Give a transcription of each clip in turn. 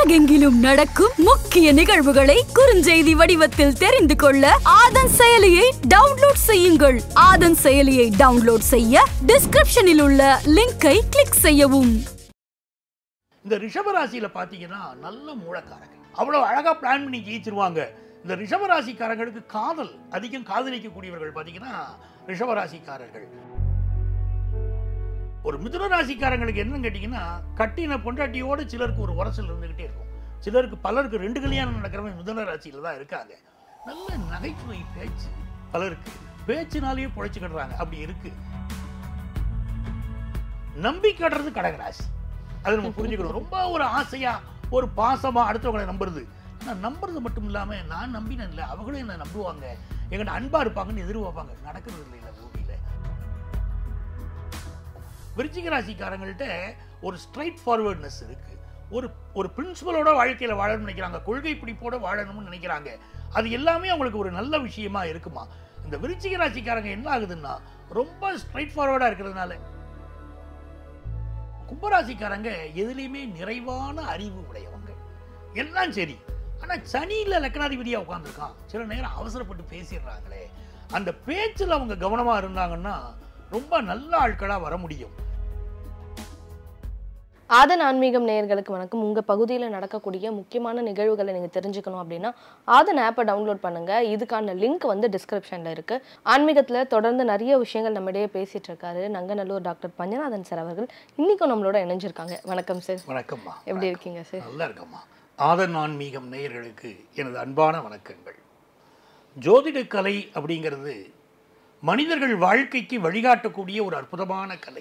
உலகெங்கிலும் நடக்கும் முக்கிய நிகழ்வுகளை குறுஞ்செய்தி வடிவத்தில் தெரிந்து கொள்ள ஆதன் செயலியை டவுன்லோட் செய்யுங்கள் ஆதன் செயலியை டவுன்லோட் செய்ய டிஸ்கிரிப்ஷனில் உள்ள லிங்கை கிளிக் செய்யவும் இந்த ரிஷபராசியில பார்த்தீங்கன்னா நல்ல மூலக்காரங்க அவ்வளோ அழகா பிளான் பண்ணி ஜெயிச்சிருவாங்க இந்த ரிஷபராசிக்காரங்களுக்கு காதல் அதிகம் காதலிக்கக்கூடியவர்கள் பார்த்தீங்கன்னா ரிஷபராசிக்காரர்கள் ஒரு மிதுன ராசிக்காரங்களுக்கு என்னன்னு கேட்டிங்கன்னா கட்டின பொண்டாட்டியோட சிலருக்கு ஒரு உரசல் இருந்துகிட்டே இருக்கும் சிலருக்கு பலருக்கு ரெண்டு கல்யாணம் நடக்கிறவங்க மிதுன ராசியில தான் இருக்காங்க நல்ல நகைச்சுவை பேச்சு பலருக்கு பேச்சினாலேயே பொழைச்சிக்கிடுறாங்க அப்படி இருக்கு நம்பி கட்டுறது கடகராசி அது நம்ம புரிஞ்சுக்கணும் ரொம்ப ஒரு ஆசையா ஒரு பாசமா அடுத்தவங்களை நம்புறது ஆனா நம்புறது மட்டும் இல்லாம நான் நம்பினேன் இல்லை அவங்களும் என்ன நம்புவாங்க எங்கிட்ட அன்பா இருப்பாங்கன்னு எதிர்பார்ப்பாங்க நடக்கிறது இல்லை இல்லை பூமியில விருச்சிக ராசிக்காரங்கள்ட்ட ஒரு ஸ்ட்ரைட் ஃபார்வர்ட்னஸ் இருக்கு ஒரு ஒரு பிரின்சிபலோட வாழ்க்கையில வாழணும்னு நினைக்கிறாங்க கொள்கை பிடிப்போட வாழணும்னு நினைக்கிறாங்க அது எல்லாமே அவங்களுக்கு ஒரு நல்ல விஷயமா இருக்குமா இந்த விருச்சிக ராசிக்காரங்க என்ன ஆகுதுன்னா ரொம்ப ஸ்ட்ரைட் ஃபார்வர்டா இருக்கிறதுனால கும்பராசிக்காரங்க எதுலேயுமே நிறைவான அறிவு உடையவங்க எல்லாம் சரி ஆனா சனியில லக்னாதிபதியா உட்காந்துருக்கான் சில நேரம் அவசரப்பட்டு பேசிடுறாங்களே அந்த பேச்சில் அவங்க கவனமா இருந்தாங்கன்னா ரொம்ப நல்ல ஆட்களா வர முடியும் ஆதன் ஆன்மீகம் நேயர்களுக்கு வணக்கம் உங்க பகுதியில் நடக்கக்கூடிய முக்கியமான நிகழ்வுகளை நீங்க தெரிஞ்சுக்கணும் அப்படின்னா ஆதன் ஆப்பை டவுன்லோட் பண்ணுங்க இதுக்கான லிங்க் வந்து டிஸ்கிரிப்ஷன்ல இருக்கு ஆன்மீகத்துல தொடர்ந்து நிறைய விஷயங்கள் நம்மிடையே பேசிட்டு இருக்காரு நங்கநல்லூர் டாக்டர் பஞ்சநாதன் சார் அவர்கள் இன்னைக்கும் நம்மளோட இணைஞ்சிருக்காங்க வணக்கம் சார் வணக்கம்மா எப்படி இருக்கீங்க சார் நல்லா இருக்கம்மா ஆதன் ஆன்மீகம் நேயர்களுக்கு எனது அன்பான வணக்கங்கள் ஜோதிட கலை அப்படிங்கிறது மனிதர்கள் வாழ்க்கைக்கு வழிகாட்டக்கூடிய ஒரு அற்புதமான கலை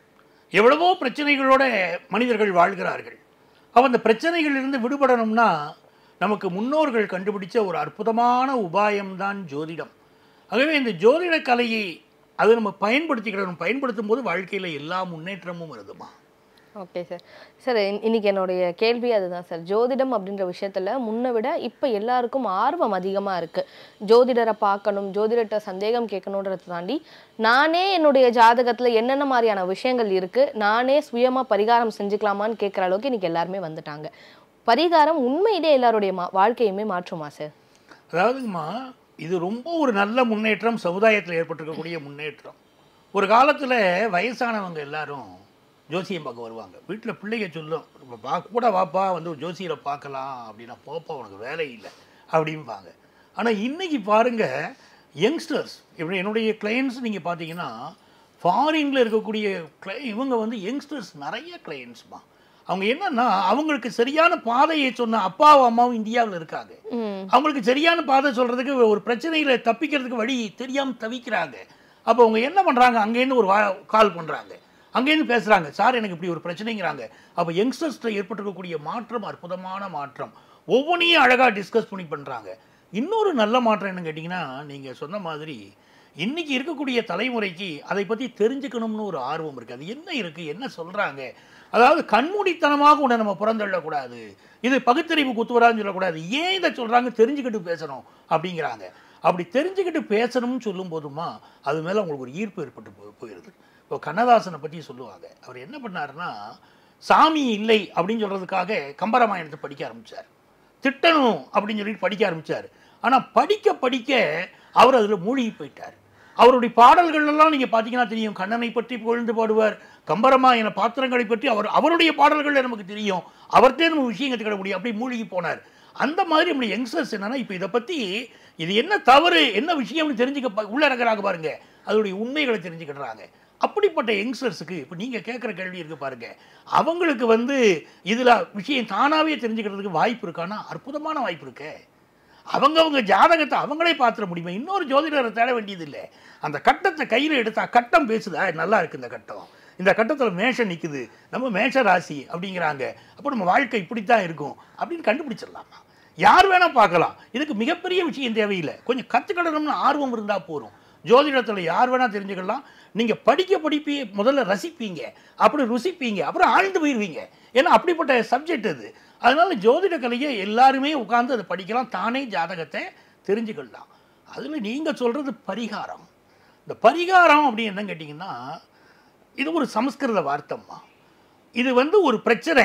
எவ்வளவோ பிரச்சனைகளோட மனிதர்கள் வாழ்கிறார்கள் அப்ப அந்த பிரச்சனைகளிலிருந்து விடுபடணும்னா நமக்கு முன்னோர்கள் கண்டுபிடிச்ச ஒரு அற்புதமான உபாயம்தான் ஜோதிடம் ஆகவே இந்த ஜோதிட கலையை அதை நம்ம பயன்படுத்திக்கிடணும் பயன்படுத்தும் போது வாழ்க்கையில் எல்லா முன்னேற்றமும் வருதுமா ஓகே சார் சார் இன்- இன்னைக்கு என்னுடைய கேள்வி அதுதான் சார் ஜோதிடம் அப்படின்ற விஷயத்துல முன்னை விட இப்போ எல்லாருக்கும் ஆர்வம் அதிகமா இருக்கு ஜோதிடரை பார்க்கணும் ஜோதிடர்கிட்ட சந்தேகம் கேட்கணுன்றதை தாண்டி நானே என்னுடைய ஜாதகத்துல என்னென்ன மாதிரியான விஷயங்கள் இருக்கு நானே சுயமா பரிகாரம் செஞ்சுக்கலாமான்னு கேட்குற அளவுக்கு இன்னைக்கு எல்லாருமே வந்துட்டாங்க பரிகாரம் உண்மையிலே எல்லாருடைய மா- வாழ்க்கையுமே மாற்றுமா சார் அதாவதுங்கம்மா இது ரொம்ப ஒரு நல்ல முன்னேற்றம் சமுதாயத்தில் ஏற்பட்டிருக்கக்கூடிய முன்னேற்றம் ஒரு காலத்தில் வயசானவங்க எல்லாரும் ஜோசியம் பார்க்க வருவாங்க வீட்டில் பிள்ளைங்க சொல்லும் "இப்ப பா கூட வாப்பா வந்து ஒரு ஜோசியரை பார்க்கலாம் அப்படின்னா போப்பா உனக்கு வேலை இல்லை அப்படிம்பாங்க ஆனால் இன்னைக்கு பாருங்க யங்ஸ்டர்ஸ் இப்படி என்னுடைய கிளையண்ட்ஸ் நீங்கள் பார்த்தீங்கன்னா ஃபாரின்ல இருக்கக்கூடிய cli- இவங்க வந்து யங்ஸ்டர்ஸ் நிறைய கிளையண்ட்ஸ்மா அவங்க என்னன்னா அவங்களுக்கு சரியான பாதையை சொன்ன அப்பாவும் அம்மாவும் இந்தியாவில் இருக்காங்க ம் அவங்களுக்கு சரியான பாதை சொல்றதுக்கு ஒரு பிரச்சனையில தப்பிக்கிறதுக்கு வழி தெரியாம தவிக்கிறாங்க அப்போ அவங்க என்ன பண்றாங்க அங்கேருந்து ஒரு வா- கால் பண்றாங்க அங்கேருந்து பேசுறாங்க சார் எனக்கு இப்படி ஒரு பிரச்சனைங்கிறாங்க அப்போ யங்ஸ்டர்ஸ்ல ஏற்பட்டிருக்கக்கூடிய மாற்றம் அற்புதமான மாற்றம் ஒவ்வொன்றையும் அழகா டிஸ்கஸ் பண்ணி பண்றாங்க இன்னொரு நல்ல மாற்றம் என்னன்னு கேட்டிங்கன்னா நீங்க சொன்ன மாதிரி இன்னைக்கு இருக்கக்கூடிய தலைமுறைக்கு அதை பத்தி தெரிஞ்சுக்கணும்னு ஒரு ஆர்வம் இருக்கு அது என்ன இருக்கு என்ன சொல்றாங்க அதாவது கண்மூடித்தனமாக உன்னை நம்ம புறந்தள்ளக்கூடாது இது பகுத்தறிவு குத்துவரான்னு சொல்லக்கூடாது ஏன் இதை சொல்றாங்க தெரிஞ்சுக்கிட்டு பேசணும் அப்படிங்கிறாங்க அப்படி தெரிஞ்சுக்கிட்டு பேசணும்னு சொல்லும் போதுமா அது மேல உங்களுக்கு ஒரு ஈர்ப்பு ஏற்பட்டு போ- போயிருது இப்போ கண்ணதாசனை பற்றி சொல்லுவாங்க அவர் என்ன பண்ணாருன்னா சாமி இல்லை அப்படின்னு சொல்றதுக்காக கம்பராமாயணத்தை படிக்க ஆரம்பிச்சார் திட்டணும் அப்படின்னு சொல்லிட்டு படிக்க ஆரம்பிச்சார் ஆனா படிக்க படிக்க அவர் அதுல மூழ்கி போயிட்டார் அவருடைய பாடல்கள் எல்லாம் நீங்க பாத்தீங்கன்னா தெரியும் கண்ணனை பற்றி புகழ்ந்து பாடுவார் கம்பராமாயண பாத்திரங்களை பற்றி அவர் அவருடைய பாடல்கள் நமக்கு தெரியும் அவர்கிட்டே நம்ம விஷயம் கற்றுக்கிட முடியும் அப்படி மூழ்கி போனார் அந்த மாதிரி நம்முடைய யங்ஸ்டர்ஸ் என்னன்னா இப்போ இதை பத்தி இது என்ன தவறு என்ன விஷயம்னு தெரிஞ்சுக்க பா- உள்ள இறங்குறாங்க பாருங்க அதோடைய உண்மைகளை தெரிஞ்சுக்கிடுறாங்க அப்படிப்பட்ட யங்ஸ்டர்ஸுக்கு இப்போ நீங்கள் கேட்குற கேள்வி இருக்கு பாருங்க அவங்களுக்கு வந்து இதில் விஷயம் தானாகவே தெரிஞ்சுக்கிறதுக்கு வாய்ப்பு இருக்கான்னா அற்புதமான வாய்ப்பு இருக்கே அவங்கவங்க ஜாதகத்தை அவங்களே பார்த்துட முடியுமா இன்னொரு ஜோதிடரை தேட வேண்டியதில்லை அந்த கட்டத்தை கையில் எடுத்தா கட்டம் பேசுதா நல்லா இருக்கு இந்த கட்டம் இந்த கட்டத்தில் மேஷம் நிற்குது நம்ம மேஷ ராசி அப்படிங்கிறாங்க அப்போ நம்ம வாழ்க்கை இப்படித்தான் இருக்கும் அப்படின்னு கண்டுபிடிச்சிடலாமா யார் வேணா பார்க்கலாம் இதுக்கு மிகப்பெரிய விஷயம் தேவையில்லை கொஞ்சம் கற்றுக்கிடணும்னு ஆர்வம் இருந்தால் போதும் ஜோதிடத்தில் யார் வேணா தெரிஞ்சுக்கலாம் நீங்கள் படிக்க படிப்பி முதல்ல ரசிப்பீங்க அப்படி ருசிப்பீங்க அப்புறம் ஆழ்ந்து போயிடுவீங்க ஏன்னா அப்படிப்பட்ட சப்ஜெக்ட் அது அதனால ஜோதிட கலையை எல்லாருமே உட்கார்ந்து அதை படிக்கலாம் தானே ஜாதகத்தை தெரிஞ்சுக்கலாம் அதில் நீங்கள் சொல்கிறது பரிகாரம் இந்த பரிகாரம் அப்படின்னு என்ன கேட்டிங்கன்னா இது ஒரு சமஸ்கிருத வார்த்தைம்மா இது வந்து ஒரு பிரச்சனை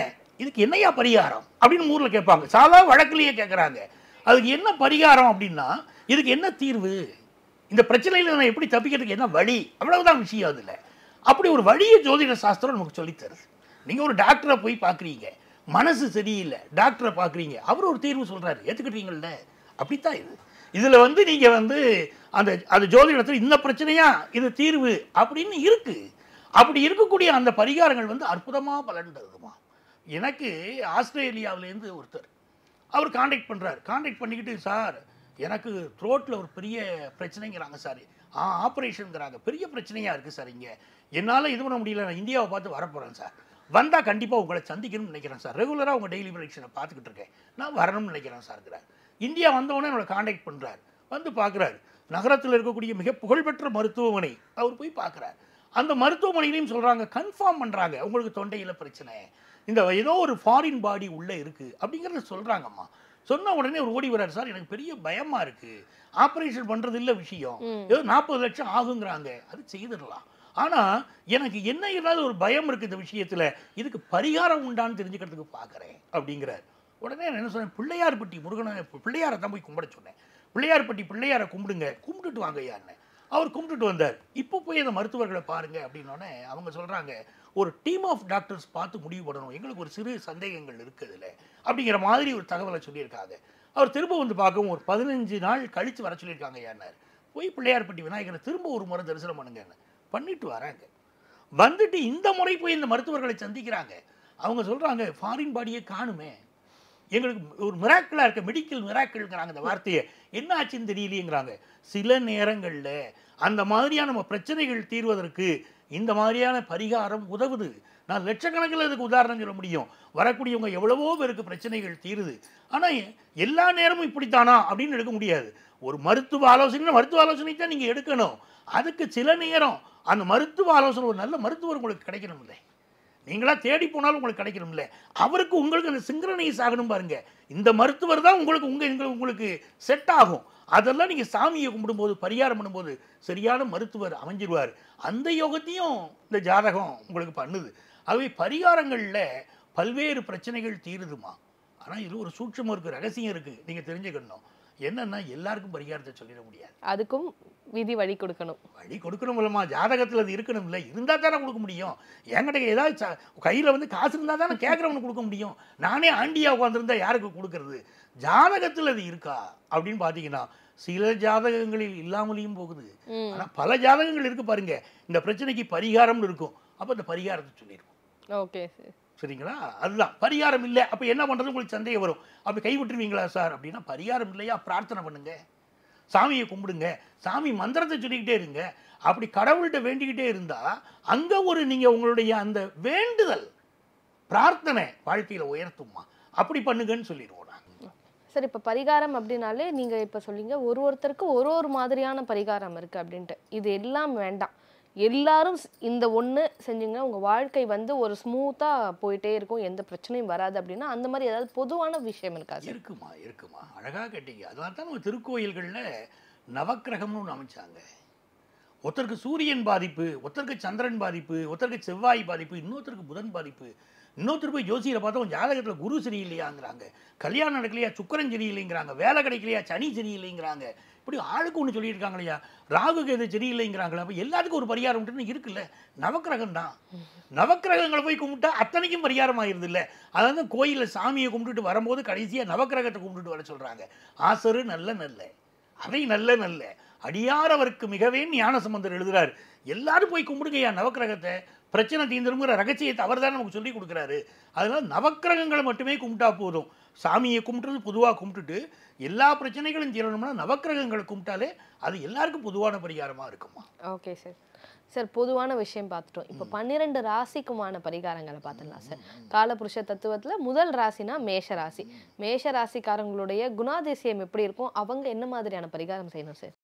இதுக்கு என்னையா பரிகாரம் அப்படின்னு ஊரில் கேட்பாங்க சாதா வழக்குலேயே கேட்குறாங்க அதுக்கு என்ன பரிகாரம் அப்படின்னா இதுக்கு என்ன தீர்வு இந்த பிரச்சனையில நான் எப்படி தப்பிக்கிறதுக்கு என்ன வழி அவ்வளவுதான் விஷயம் அதில் அப்படி ஒரு வழியை ஜோதிட சாஸ்திரம் நமக்கு சொல்லித் தருது நீங்கள் ஒரு டாக்டரை போய் பார்க்குறீங்க மனசு சரியில்லை டாக்டரை பார்க்குறீங்க அவர் ஒரு தீர்வு சொல்கிறாரு ஏற்றுக்கிட்டீங்கள்ல அப்படித்தான் இது இதில் வந்து நீங்கள் வந்து அந்த அது ஜோதிடத்தில் இந்த பிரச்சனையா இது தீர்வு அப்படின்னு இருக்கு அப்படி இருக்கக்கூடிய அந்த பரிகாரங்கள் வந்து அற்புதமாக பலன் தருதுமா எனக்கு ஆஸ்திரேலியாவிலேருந்து ஒருத்தர் அவர் காண்டாக்ட் பண்ணுறாரு காண்டாக்ட் பண்ணிக்கிட்டு சார் எனக்கு த்ரோட்டில் ஒரு பெரிய பிரச்சனைங்கிறாங்க சார் ஆ ஆப்ரேஷனுங்கிறாங்க பெரிய பிரச்சனையாக இருக்குது சார் இங்கே என்னால் இது பண்ண முடியல நான் இந்தியாவை பார்த்து வரப்போகிறேன் சார் வந்தால் கண்டிப்பாக உங்களை சந்திக்கணும்னு நினைக்கிறேன் சார் ரெகுலராக உங்கள் டெய்லி ப்ரொடக்ஷனை பார்த்துக்கிட்டு இருக்கேன் நான் வரணும்னு நினைக்கிறேன் சார்ங்கிறார் இந்தியா வந்தவொடனே என்னோட காண்டாக்ட் பண்ணுறாரு வந்து பார்க்குறாரு நகரத்தில் இருக்கக்கூடிய மிக புகழ்பெற்ற மருத்துவமனை அவர் போய் பார்க்குறாரு அந்த மருத்துவமனையிலையும் சொல்கிறாங்க கன்ஃபார்ம் பண்ணுறாங்க உங்களுக்கு தொண்டையில் பிரச்சனை இந்த ஏதோ ஒரு ஃபாரின் பாடி உள்ளே இருக்குது அப்படிங்கிறத சொல்கிறாங்கம்மா சொன்ன உடனே ஒரு ஓடி வர்றாரு சார் எனக்கு பெரிய பயமாக இருக்குது ஆப்ரேஷன் பண்ணுறது இல்லை விஷயம் ஏதோ நாற்பது லட்சம் ஆகுங்கிறாங்க அது செய்திடலாம் ஆனால் எனக்கு என்ன இருந்தாலும் ஒரு பயம் இருக்குது இந்த விஷயத்தில் இதுக்கு பரிகாரம் உண்டான்னு தெரிஞ்சுக்கிறதுக்கு பார்க்குறேன் அப்படிங்கிறார் உடனே நான் என்ன சொன்னேன் பிள்ளையார்பட்டி முருகனை பிள்ளையாரை தான் போய் கும்பிட சொன்னேன் பிள்ளையார்பட்டி பிள்ளையாரை கும்பிடுங்க கும்பிட்டுட்டு வாங்க ஐயான்னு அவர் கும்பிட்டுட்டு வந்தார் இப்போ போய் அந்த மருத்துவர்களை பாருங்க அப்படின்னோடனே அவங்க சொல்கிறாங்க ஒரு டீம் ஆஃப் டாக்டர்ஸ் பார்த்து முடிவு பண்ணணும் எங்களுக்கு ஒரு சிறு சந்தேகங்கள் இருக்குது இதில் அப்படிங்கிற மாதிரி ஒரு தகவலை சொல்லியிருக்காங்க அவர் திரும்ப வந்து பார்க்கவும் ஒரு பதினஞ்சு நாள் கழித்து வர சொல்லியிருக்காங்க ஐயானார் போய் பிள்ளையார்பட்டி விநாயகரை திரும்ப ஒரு முறை தரிசனம் பண்ணுங்கன்னு பண்ணிட்டு வராங்க வந்துட்டு இந்த முறை போய் இந்த மருத்துவர்களை சந்திக்கிறாங்க அவங்க சொல்கிறாங்க ஃபாரின் பாடியை காணுமே எங்களுக்கு ஒரு மிராக்கிளாக இருக்க மெடிக்கல் மிராக்கிள்ங்கிறாங்க அந்த வார்த்தையை என்ன ஆச்சுன்னு தெரியலையேங்கிறாங்க சில நேரங்களில் அந்த மாதிரியான நம்ம பிரச்சனைகள் தீர்வதற்கு இந்த மாதிரியான பரிகாரம் உதவுது நான் லட்சக்கணக்கில் அதுக்கு உதாரணம் சொல்ல முடியும் வரக்கூடியவங்க எவ்வளவோ பேருக்கு பிரச்சனைகள் தீருது ஆனால் எல்லா நேரமும் இப்படித்தானா அப்படின்னு எடுக்க முடியாது ஒரு மருத்துவ ஆலோசனை மருத்துவ ஆலோசனை தான் நீங்கள் எடுக்கணும் அதுக்கு சில நேரம் அந்த மருத்துவ ஆலோசனை ஒரு நல்ல மருத்துவர் உங்களுக்கு கிடைக்கணும் இல்லை நீங்களா தேடி போனாலும் உங்களுக்கு கிடைக்கணும்ல அவருக்கு உங்களுக்கு அந்த சிங்க்ரனைஸ் ஆகணும் பாருங்க இந்த மருத்துவர் தான் உங்களுக்கு உங்க எங்க- உங்களுக்கு செட் ஆகும் அதெல்லாம் நீங்க சாமியை கும்பிடும்போது பரிகாரம் பண்ணும்போது சரியான மருத்துவர் அமைஞ்சிருவார் அந்த யோகத்தையும் இந்த ஜாதகம் உங்களுக்கு பண்ணுது ஆகவே பரிகாரங்களில் பல்வேறு பிரச்சனைகள் தீருதுமா ஆனால் இது ஒரு சூட்சமம் இருக்குது ரகசியம் இருக்குது நீங்கள் தெரிஞ்சுக்கணும் என்னன்னா எல்லாருக்கும் பரிகாரத்தை சொல்லிட முடியாது அதுக்கும் விதி வழி கொடுக்கணும் வழி கொடுக்கணும் இல்லைம்மா ஜாதகத்தில் அது இருக்கணும் இல்லை இருந்தால் தானே கொடுக்க முடியும் என்கிட்ட ஏதாவது கையில் வந்து காசு இருந்தால் தானே கேட்குறவனுக்கு கொடுக்க முடியும் நானே ஆண்டியா உட்காந்துருந்தா யாருக்கு கொடுக்கறது ஜாதகத்தில் அது இருக்கா அப்படின்னு பார்த்தீங்கன்னா சில ஜாதகங்களில் இல்லாமலேயும் போகுது ம். ஆனால் பல ஜாதகங்கள் இருக்கு பாருங்க இந்த பிரச்சனைக்கு பரிகாரம்னு இருக்கும் அப்போ இந்த பரிகாரத்தை சொல்லிடுவோம் ஓகே சார் சரிங்களா அதுதான் பரிகாரம் இல்லை அப்போ என்ன பண்ணுறது உங்களுக்கு சந்தேகம் வரும் அப்போ கை விட்டுருவீங்களா சார் அப்படின்னா பரிகாரம் இல்லையா பிரார்த்தனை பண்ணுங்க சாமியை கும்பிடுங்க சாமி மந்திரத்தை சொல்லிக்கிட்டே இருங்க அப்படி கடவுள்கிட்ட வேண்டிக்கிட்டே இருந்தால் அங்கே ஒரு நீங்கள் உங்களுடைய அந்த வேண்டுதல் பிரார்த்தனை வாழ்க்கையில் உயர்த்துமா அப்படி பண்ணுங்கன்னு சொல்லிடுவோம் நான் சார் இப்போ பரிகாரம் அப்படின்னாலே நீங்க இப்போ சொல்லிங்க ஒரு ஒருத்தருக்கு ஒரு ஒரு மாதிரியான பரிகாரம் இருக்கு அப்படின்ட்டு இது எல்லாம் வேண்டாம் எல்லாரும் ஸ்- இந்த ஒண்ணு செஞ்சீங்கன்னா உங்க வாழ்க்கை வந்து ஒரு ஸ்மூத்தா போயிட்டே இருக்கும் எந்த பிரச்சனையும் வராது அப்படின்னா அந்த மாதிரி ஏதாவது பொதுவான விஷயம் இருக்கா சார் இருக்குமா இருக்குமா அழகாக கேட்டீங்க அதனால தான் நம்ம திருக்கோயில்களில் நவக்கிரகம்னு ஒன்று அமைச்சாங்க ஒருத்தருக்கு சூரியன் பாதிப்பு ஒருத்தருக்கு சந்திரன் பாதிப்பு ஒருத்தருக்கு செவ்வாய் பாதிப்பு இன்னொருத்தருக்கு புதன் பாதிப்பு இன்னொருத்தர் போய் ஜோசியரை பார்த்தா உன் ஜாதகத்தில் குரு சரியில்லையாங்கிறாங்க கல்யாணம் நடக்கலையா சுக்கரன் சரியில்லைங்கிறாங்க வேலை கிடைக்கலையா சனி சரியில்லைங்கிறாங்க இப்படி ஆளுக்கு ஒன்று சொல்லியிருக்காங்க இல்லையா ராகுக்கு எது சரியில்லைங்கிறாங்களா அப்போ எல்லாத்துக்கும் ஒரு பரிகாரம் உண்டுன்னு இருக்குல்ல நவக்கிரகம் தான் நவக்கிரகங்களை போய் கும்பிட்டா அத்தனைக்கும் பரிகாரம் ஆயிருது இல்லை அதாவது கோயிலில் சாமியை கும்பிட்டுட்டு வரும்போது கடைசியாக நவக்கிரகத்தை கும்பிட்டுட்டு வர சொல்கிறாங்க ஆசரு நல்ல நல்ல அதை நல்ல நல்ல அடியாரவருக்கு மிகவே ஞானசம்பந்தர் எழுதுறார் எல்லாரும் போய் கும்பிடுங்கய்யா நவக்கிரகத்தை பிரச்சனை தீர்ந்துருங்கிற ரகசியத்தை அவர் தான் நமக்கு சொல்லி கொடுக்குறாரு அதனால நவக்கிரகங்களை மட்டுமே கும்பிட்டா போதும் சாமியை கும்பிட்டுறது பொதுவாக கும்பிட்டுட்டு எல்லா பிரச்சனைகளும் தீரணும்னா நவக்கிரகங்களை கும்பிட்டாலே அது எல்லாருக்கும் பொதுவான பரிகாரமாக இருக்குமா ஓகே சார் சார் பொதுவான விஷயம் பார்த்துட்டோம் இப்போ பன்னிரெண்டு ராசிக்குமான பரிகாரங்களை பார்த்துடலாம் சார் காலபுருஷ தத்துவத்துல முதல் ராசினா மேஷ ராசி மேஷ ராசிக்காரங்களுடைய குணாதிசயம் எப்படி இருக்கும் அவங்க என்ன மாதிரியான பரிகாரம் செய்யணும் சார்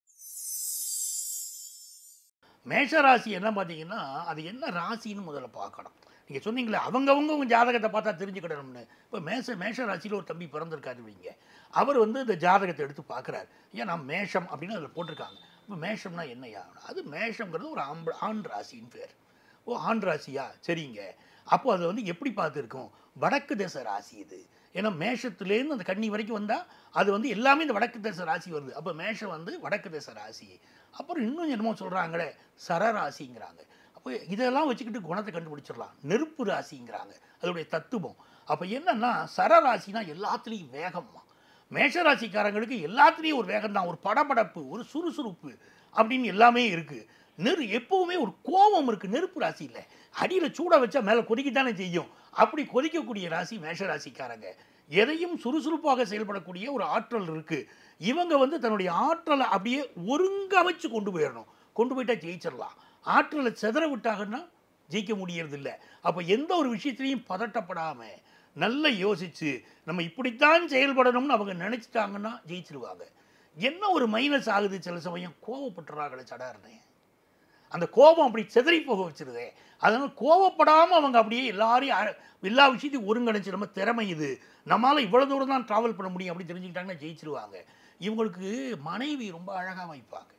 மேஷராசி என்ன பார்த்தீங்கன்னா அது என்ன ராசின்னு முதல்ல பார்க்கணும் நீங்கள் சொன்னீங்களே அவங்கவங்க உங்கள் ஜாதகத்தை பார்த்தா தெரிஞ்சுக்கிடணும்னு இப்போ மேஷ மேஷ ராசியில் ஒரு தம்பி பிறந்திருக்காரு வைங்க அவர் வந்து இந்த ஜாதகத்தை எடுத்து பார்க்குறாரு ஏன் நான் மேஷம் அப்படின்னு அதில் போட்டிருக்காங்க இப்போ மேஷம்னா என்னையா அது மேஷம்ங்கிறது ஒரு ஆம்பு ஆண் ராசின்னு பேர் ஓ ஆண் ராசியா சரிங்க அப்போ அது வந்து எப்படி பார்த்துருக்கோம் வடக்கு தேச ராசி இது ஏன்னா மேஷத்துலேருந்து அந்த கன்னி வரைக்கும் வந்தால் அது வந்து எல்லாமே இந்த வடக்கு தேச ராசி வருது அப்போ மேஷம் வந்து வடக்கு தேச ராசி அப்புறம் இன்னும் என்னமோ சொல்கிறாங்களே சரராசிங்கிறாங்க அப்போ இதெல்லாம் வச்சுக்கிட்டு குணத்தை கண்டுபிடிச்சிடலாம் நெருப்பு ராசிங்கிறாங்க அதோடைய தத்துவம் அப்போ என்னன்னா சரராசினா எல்லாத்துலேயும் வேகம்மா மேஷராசிக்காரங்களுக்கு எல்லாத்துலேயும் ஒரு வேகம் தான் ஒரு படபடப்பு ஒரு சுறுசுறுப்பு அப்படின்னு எல்லாமே இருக்குது நெரு எப்பவுமே ஒரு கோபம் இருக்குது நெருப்பு ராசி இல்லை அடியில் சூட வச்சா மேலே கொதிக்கத்தானே செய்யும் அப்படி கொதிக்கக்கூடிய ராசி மேஷராசிக்காரங்க எதையும் சுறுசுறுப்பாக செயல்படக்கூடிய ஒரு ஆற்றல் இருக்குது இவங்க வந்து தன்னுடைய ஆற்றலை அப்படியே ஒருங்கமைச்சு கொண்டு போயிடணும் கொண்டு போயிட்டா ஜெயிச்சிடலாம் ஆற்றலை செதற விட்டாங்கன்னா ஜெயிக்க முடியறதில்ல அப்போ எந்த ஒரு விஷயத்துலையும் பதட்டப்படாமல் நல்லா யோசிச்சு நம்ம இப்படித்தான் செயல்படணும்னு அவங்க நினச்சிட்டாங்கன்னா ஜெயிச்சிருவாங்க என்ன ஒரு மைனஸ் ஆகுது சில சமயம் கோவப்பட்டுறாங்களே சடார்னு அந்த கோபம் அப்படி செதறி போக வச்சிருதே அதனால் கோவப்படாமல் அவங்க அப்படியே எல்லாரையும் அ- எல்லா விஷயத்தையும் ஒருங்கிணைச்சு நம்ம திறமை இது நம்மளால் இவ்வளோ தூரம் தான் ட்ராவல் பண்ண முடியும் அப்படி தெரிஞ்சுக்கிட்டாங்கன்னா ஜெயிச்சிருவாங்க இவங்களுக்கு மனைவி ரொம்ப அழகாக வைப்பாங்க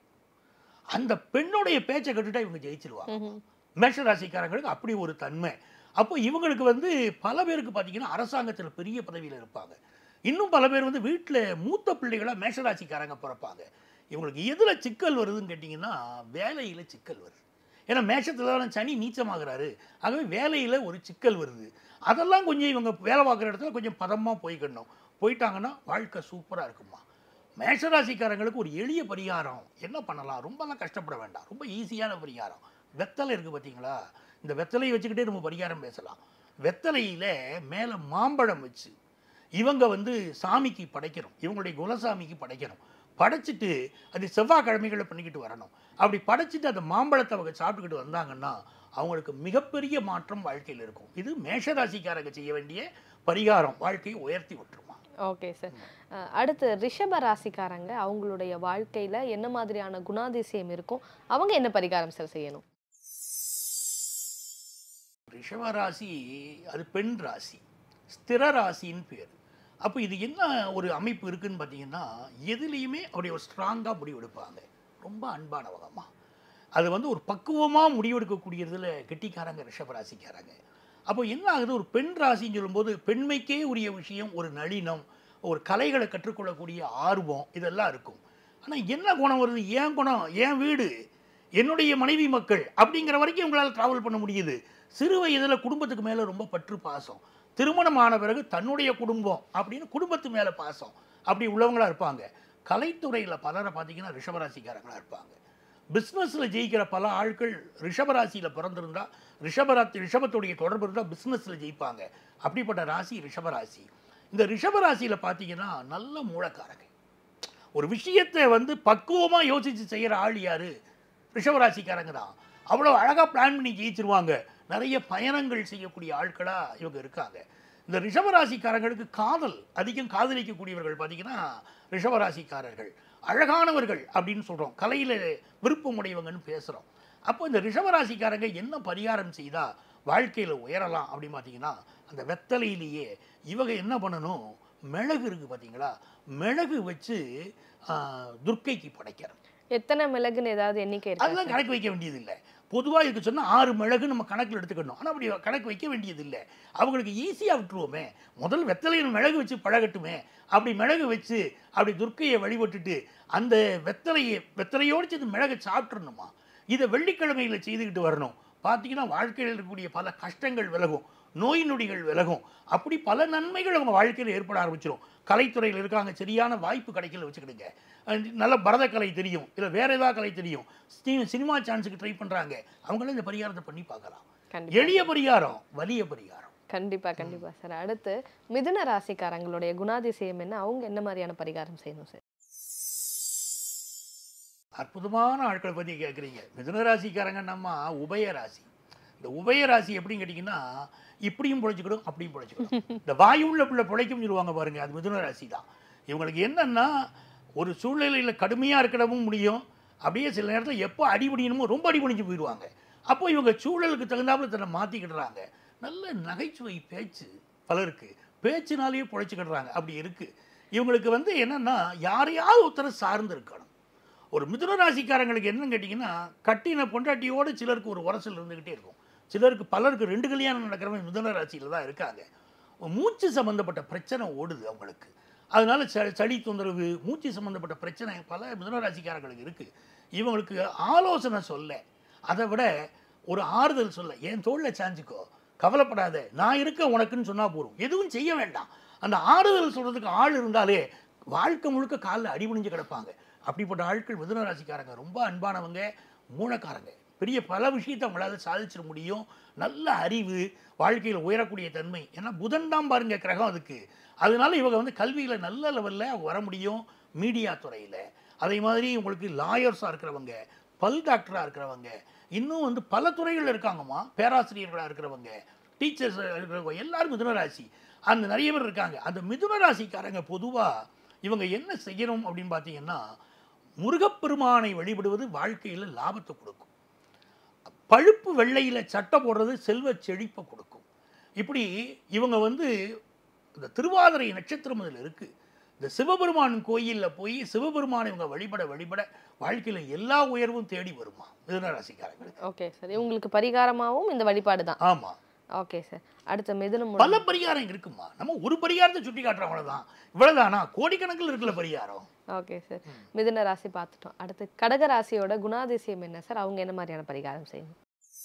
அந்த பெண்ணுடைய பேச்சை கட்டுட்டா இவங்க ஜெயிச்சிருவாங்க மேஷ ராசிக்காரங்களுக்கு அப்படி ஒரு தன்மை அப்போ இவங்களுக்கு வந்து பல பேருக்கு பார்த்தீங்கன்னா அரசாங்கத்தில் பெரிய பதவியில் இருப்பாங்க இன்னும் பல பேர் வந்து வீட்டில் மூத்த பிள்ளைகளாக மேஷராசிக்காரங்க பிறப்பாங்க இவங்களுக்கு எதில் சிக்கல் வருதுன்னு கேட்டிங்கன்னா வேலையில் சிக்கல் வருது ஏன்னா மேஷத்தில் தான் சனி நீச்சமாகிறாரு ஆகவே வேலையில் ஒரு சிக்கல் வருது அதெல்லாம் கொஞ்சம் இவங்க வேலை பார்க்குற இடத்துல கொஞ்சம் பதமாக போய்க்கணும் போயிட்டாங்கன்னா வாழ்க்கை சூப்பராக இருக்குமா மேஷராசிக்காரங்களுக்கு ஒரு எளிய பரிகாரம் என்ன பண்ணலாம் ரொம்பலாம் கஷ்டப்பட வேண்டாம் ரொம்ப ஈஸியான பரிகாரம் வெத்தலை இருக்குது பார்த்தீங்களா இந்த வெத்தலையை வச்சுக்கிட்டே நம்ம பரிகாரம் பேசலாம் வெத்தலையில் மேலே மாம்பழம் வச்சு இவங்க வந்து சாமிக்கு படைக்கணும் இவங்களுடைய குலசாமிக்கு படைக்கணும் படைச்சிட்டு அது செவ்வாய்க்கிழமைகளில் பண்ணிக்கிட்டு வரணும் அப்படி படைச்சிட்டு அந்த மாம்பழத்தை அவங்க சாப்பிட்டுக்கிட்டு வந்தாங்கன்னா அவங்களுக்கு மிகப்பெரிய மாற்றம் வாழ்க்கையில் இருக்கும் இது மேஷராசிக்காரங்க செய்ய வேண்டிய பரிகாரம் வாழ்க்கையை உயர்த்தி விட்டுருமா ஓகே சார் அடுத்து ரிஷப ராசிக்காரங்க அவங்களுடைய வாழ்க்கையில என்ன மாதிரியான குணாதிசயம் இருக்கும் அவங்க என்ன பரிகாரம் சார் செய்யணும் ரிஷப ராசி அது பெண் ராசி ஸ்திர ராசின்னு பேர் அப்போ இது என்ன ஒரு அமைப்பு இருக்குன்னு பார்த்தீங்கன்னா எதுலேயுமே அப்படி ஒரு ஸ்ட்ராங்காக முடிவெடுப்பாங்க ரொம்ப அன்பானவங்கம்மா அது வந்து ஒரு பக்குவமாக முடிவெடுக்கக்கூடியதில் கெட்டிக்காரங்க ரிஷப ராசிக்காரங்க அப்போ என்ன ஆகுது ஒரு பெண் ராசின்னு சொல்லும்போது பெண்மைக்கே உரிய விஷயம் ஒரு நளினம் ஒரு கலைகளை கற்றுக்கொள்ளக்கூடிய ஆர்வம் இதெல்லாம் இருக்கும் ஆனால் என்ன குணம் வருது ஏன் குணம் ஏன் வீடு என்னுடைய மனைவி மக்கள் அப்படிங்கிற வரைக்கும் உங்களால் ட்ராவல் பண்ண முடியுது சிறு வயதில் குடும்பத்துக்கு மேலே ரொம்ப பற்று பாசம் திருமணம் ஆன பிறகு தன்னுடைய குடும்பம் அப்படின்னு குடும்பத்து மேலே பாசம் அப்படி உள்ளவங்களா இருப்பாங்க கலைத்துறையில் பலரை பார்த்தீங்கன்னா ரிஷபராசிக்காரங்களா இருப்பாங்க பிஸ்னஸில் ஜெயிக்கிற பல ஆட்கள் ரிஷபராசியில் பிறந்திருந்தா ரிஷபராசி ரிஷபத்துடைய தொடர்பு இருந்தால் பிஸ்னஸில் ஜெயிப்பாங்க அப்படிப்பட்ட ராசி ரிஷபராசி இந்த ரிஷபராசியில் பார்த்தீங்கன்னா நல்ல மூலக்காரங்க ஒரு விஷயத்தை வந்து பக்குவமாக யோசித்து செய்கிற ஆள் யார் ரிஷபராசிக்காரங்க தான் அவ்வளோ அழகாக பிளான் பண்ணி ஜெயிச்சிருவாங்க நிறைய பயணங்கள் செய்யக்கூடிய ஆட்களாக இவங்க இருக்காங்க இந்த ரிஷபராசிக்காரங்களுக்கு காதல் அதிகம் காதலிக்கக்கூடியவர்கள் பார்த்தீங்கன்னா ரிஷபராசிக்காரர்கள் அழகானவர்கள் அப்படின்னு சொல்கிறோம் கலையில் விருப்பம் உடையவங்கன்னு பேசுகிறோம் அப்போ இந்த ரிஷபராசிக்காரங்க என்ன பரிகாரம் செய்தால் வாழ்க்கையில் உயரலாம் அப்படின்னு பார்த்தீங்கன்னா அந்த வெத்தலையிலேயே இவங்க என்ன பண்ணணும் மிளகு இருக்குது பார்த்தீங்களா மிளகு வச்சு ஆ, துர்க்கைக்கு படைக்கிறது எத்தனை மிளகுன்னு ஏதாவது எண்ணிக்கை இருக்கா அதெல்லாம் கணக்கு வைக்க வேண்டியதில்லை பொதுவாக இதுக்கு சொன்னால் ஆறு மிளகு நம்ம கணக்கில் எடுத்துக்கணும் ஆனால் அப்படி கணக்கு வைக்க வேண்டியதில்லை அவங்களுக்கு ஈஸியாக விட்டுருவோமே முதல் வெத்தலையில் மிளகு வச்சு பழகட்டுமே அப்படி மிளகு வச்சு அப்படி துர்க்கையை வழிபட்டுட்டு அந்த வெத்தலையை வெத்தலையோடு சேர்ந்து மிளகை சாப்பிட்றணுமா இதை வெள்ளிக்கிழமையில் செய்துக்கிட்டு வரணும் பார்த்தீங்கன்னா வாழ்க்கையில் இருக்கக்கூடிய பல கஷ்டங்கள் விலகும் நோய் நொடிகள் விலகும் அப்படி பல நன்மைகள் அவங்க வாழ்க்கையில் ஏற்பட ஆரம்பிச்சிடும் கலைத்துறையில் இருக்காங்க சரியான வாய்ப்பு கிடைக்கல வச்சுக்கிடுங்க அஹ் நல்ல பரதக்கலை தெரியும் இல்லை வேற ஏதாவது கலை தெரியும் சி- சினிமா சான்ஸுக்கு ட்ரை பண்ணுறாங்க அவங்களும் இந்த பரிகாரத்தை பண்ணி பார்க்கலாம் கண்டிப்பா எளிய பரிகாரம் வலிய பரிகாரம் கண்டிப்பா கண்டிப்பா சார் அடுத்து மிதுன ராசிக்காரங்களுடைய குணாதிசயம் என்ன அவங்க என்ன மாதிரியான பரிகாரம் செய்யணும் சார் அற்புதமான ஆட்களை பற்றி கேட்குறீங்க மிதுன ராசிக்காரங்க நம்ம உபய ராசி இந்த உபய ராசி எப்படின்னு கேட்டிங்கன்னா இப்படியும் பிழைச்சிக்கிடும் அப்படியும் பிழைச்சிக்கிடும் இந்த வாயு உள்ள பிள்ளை பிழைக்கும் சொல்லுவாங்க பாருங்க அது மிதுன ராசி தான் இவங்களுக்கு என்னன்னா ஒரு சூழ்நிலையில் கடுமையாக இருக்கவும் முடியும் அப்படியே சில நேரத்தில் எப்போ அடிபடியணுமோ ரொம்ப அடிபணிஞ்சு போயிடுவாங்க அப்போ இவங்க சூழலுக்கு தகுந்தாப்புல தன்னை மாற்றிக்கிடுறாங்க நல்ல நகைச்சுவை பேச்சு பலருக்கு பேச்சுனாலேயே பிழைச்சிக்கிடுறாங்க அப்படி இருக்குது இவங்களுக்கு வந்து என்னன்னா யாரையாவது ஒருத்தரை சார்ந்து இருக்கணும் ஒரு மிதுன ராசிக்காரங்களுக்கு என்னன்னு கேட்டிங்கன்னா கட்டின பொண்டாட்டியோடு சிலருக்கு ஒரு உரசல் இருந்துக்கிட்டே இருக்கும் சிலருக்கு பலருக்கு ரெண்டு கல்யாணம் நடக்கிறவங்க மிதுன ராசியில் தான் இருக்காங்க மூச்சு சம்மந்தப்பட்ட பிரச்சனை ஓடுது அவங்களுக்கு அதனால ச சளி தொந்தரவு மூச்சு சம்மந்தப்பட்ட பிரச்சனை பல மிதுன ராசிக்காரங்களுக்கு இருக்குது இவங்களுக்கு ஆலோசனை சொல்ல அதை விட ஒரு ஆறுதல் சொல்ல என் தோளில் சாஞ்சிக்கோ கவலைப்படாத நான் இருக்க உனக்குன்னு சொன்னால் போதும் எதுவும் செய்ய வேண்டாம் அந்த ஆறுதல் சொல்கிறதுக்கு ஆள் இருந்தாலே வாழ்க்கை முழுக்க காலில் அடிபணிஞ்சு கிடப்பாங்க அப்படிப்பட்ட ஆட்கள் மிதுன ராசிக்காரங்க ரொம்ப அன்பானவங்க மூலக்காரங்க பெரிய பல விஷயத்தை அவங்களால சாதிச்சிட முடியும் நல்ல அறிவு வாழ்க்கையில் உயரக்கூடிய தன்மை ஏன்னா புதன் தான் பாருங்க கிரகம் அதுக்கு அதனால இவங்க வந்து கல்வியில் நல்ல லெவலில் வர முடியும் மீடியா துறையில் அதே மாதிரி உங்களுக்கு லாயர்ஸாக இருக்கிறவங்க பல் டாக்டராக இருக்கிறவங்க இன்னும் வந்து பல துறைகள் இருக்காங்கம்மா பேராசிரியர்களாக இருக்கிறவங்க டீச்சர்ஸ் இருக்கிறவங்க எல்லாரும் மிதுன ராசி அந்த நிறைய பேர் இருக்காங்க அந்த மிதுன ராசிக்காரங்க பொதுவாக இவங்க என்ன செய்யணும் அப்படின்னு பார்த்தீங்கன்னா முருகப்பெருமானை வழிபடுவது வாழ்க்கையில் லாபத்தை கொடுக்கும் பழுப்பு வெள்ளையில் சட்டை போடுறது செல்வ செழிப்பை கொடுக்கும் இப்படி இவங்க வந்து இந்த திருவாதிரை நட்சத்திரம் அதில் இருக்குது இந்த சிவபெருமான் கோயிலில் போய் சிவபெருமானை இவங்க வழிபட வழிபட வாழ்க்கையில் எல்லா உயர்வும் தேடி வருமா மிதுன ராசிக்காரங்களுக்கு ஓகே சார் இவங்களுக்கு பரிகாரமாகவும் இந்த வழிபாடு தான் ஆமாம் ஓகே சார் அடுத்த மிதுனம் பல பரிகாரம் இருக்குமா நம்ம ஒரு பரிகாரத்தை சுட்டி காட்டுறோம் அவ்வளவுதான் இவ்வளவுதானா கோடிக்கணக்கில் இருக்குல்ல பரிகாரம் ஓகே சார் மிதுன ராசி பார்த்துட்டோம் அடுத்து கடக ராசியோட குணாதிசயம் என்ன சார் அவங்க என்ன மாதிரியான பரிகாரம் செய்யணும்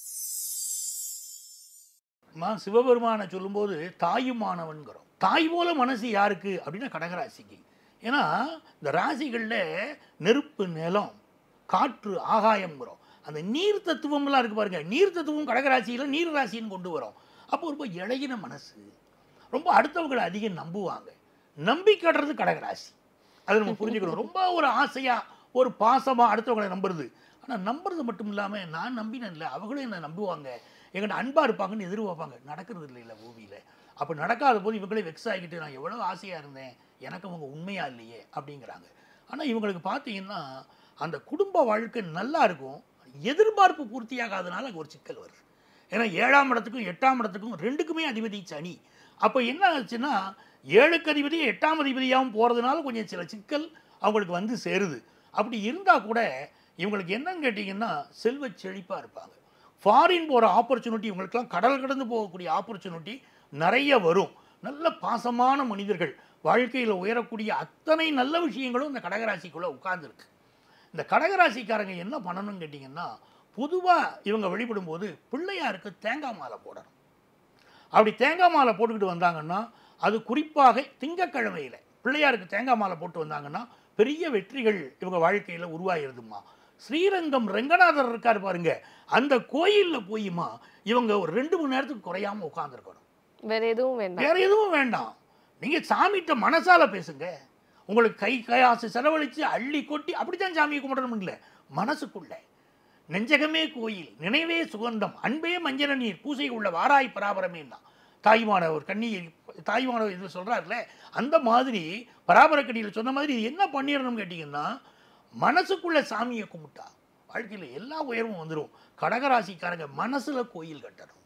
அம்மா சிவபெருமானை சொல்லும்போது தாயுமானவன்கிறோம் தாய் போல மனசு யாருக்கு அப்படின்னா கடகராசிக்கு ஏன்னா இந்த ராசிகளில் நெருப்பு நிலம் காற்று ஆகாயம்ங்கிறோம் அந்த நீர் தத்துவம்லாம் இருக்கு பாருங்க நீர் தத்துவம் கடகராசியில் நீர் ராசின்னு கொண்டு வரோம் அப்போ ரொம்ப இழகின மனசு ரொம்ப அடுத்தவங்களை அதிகம் நம்புவாங்க நம்பி கட்டுறது கடகராசி அதை நம்ம புரிஞ்சுக்கணும் ரொம்ப ஒரு ஆசையா ஒரு பாசமா அடுத்தவங்களை நம்புறது ஆனா நம்புறது மட்டும் இல்லாம நான் நம்பினேன் இல்லை அவங்களும் என்ன நம்புவாங்க எங்கிட்ட அன்பா இருப்பாங்கன்னு எதிர்பார்ப்பாங்க நடக்கிறது இல்லை இல்லை பூமியில அப்போ நடக்காத போது இவங்களே வெக்ஸ் ஆகிட்டு நான் எவ்வளோ ஆசையா இருந்தேன் எனக்கு அவங்க உண்மையா இல்லையே அப்படிங்கிறாங்க ஆனா இவங்களுக்கு பார்த்தீங்கன்னா அந்த குடும்ப வாழ்க்கை நல்லா இருக்கும் எதிர்பார்ப்பு பூர்த்தியாகாதனால அங்கே ஒரு சிக்கல் வருது ஏன்னா ஏழாம் இடத்துக்கும் எட்டாம் இடத்துக்கும் ரெண்டுக்குமே அதிபதி சனி அப்போ என்ன ஆச்சுன்னா ஏழுக்கு அதிபதி எட்டாம் அதிபதியாகவும் போகிறதுனால கொஞ்சம் சில சிக்கல் அவங்களுக்கு வந்து சேருது அப்படி இருந்தால் கூட இவங்களுக்கு என்னன்னு கேட்டிங்கன்னா செல்வ செழிப்பாக இருப்பாங்க ஃபாரின் போகிற ஆப்பர்ச்சுனிட்டி இவங்களுக்கெல்லாம் கடல் கடந்து போகக்கூடிய ஆப்பர்ச்சுனிட்டி நிறைய வரும் நல்ல பாசமான மனிதர்கள் வாழ்க்கையில் உயரக்கூடிய அத்தனை நல்ல விஷயங்களும் இந்த கடகராசிக்குள்ளே உட்கார்ந்துருக்கு இந்த கடகராசிக்காரங்க என்ன பண்ணணும்னு கேட்டிங்கன்னா பொதுவாக இவங்க வழிபடும் போது பிள்ளையாருக்கு தேங்காய் மாலை போடணும் அப்படி தேங்காய் மாலை போட்டுக்கிட்டு வந்தாங்கன்னா அது குறிப்பாக திங்கக்கிழமையில் பிள்ளையாருக்கு தேங்காய் மாலை போட்டு வந்தாங்கன்னா பெரிய வெற்றிகள் இவங்க வாழ்க்கையில் உருவாயிருதுமா ஸ்ரீரங்கம் ரெங்கநாதர் இருக்கார் பாருங்க அந்த கோயிலில் போயுமா இவங்க ஒரு ரெண்டு மணி நேரத்துக்கு குறையாம உட்காந்துருக்கணும் வேற எதுவும் வேண்டாம் வேற எதுவும் வேண்டாம் நீங்க சாமிகிட்ட மனசால பேசுங்க உங்களுக்கு கை கையாசு செலவழிச்சு அள்ளி கொட்டி அப்படித்தான் சாமியை கும்பிடணும் இல்லை மனசுக்குள்ள நெஞ்சகமே கோயில் நினைவே சுகந்தம் அன்பே மஞ்சள் நீர் பூசை உள்ள வாராய் பராபரமேன்னா தாய்மானவர் கண்ணீர் தாய்மானவர் இது சொல்றாருல அந்த மாதிரி பராபரக்கடியில் சொன்ன மாதிரி இது என்ன பண்ணிடணும்னு கேட்டிங்கன்னா மனசுக்குள்ள சாமியை கும்பிட்டா வாழ்க்கையில் எல்லா உயர்வும் வந்துடும் கடகராசிக்காரங்க மனசுல கோயில் கட்டணும்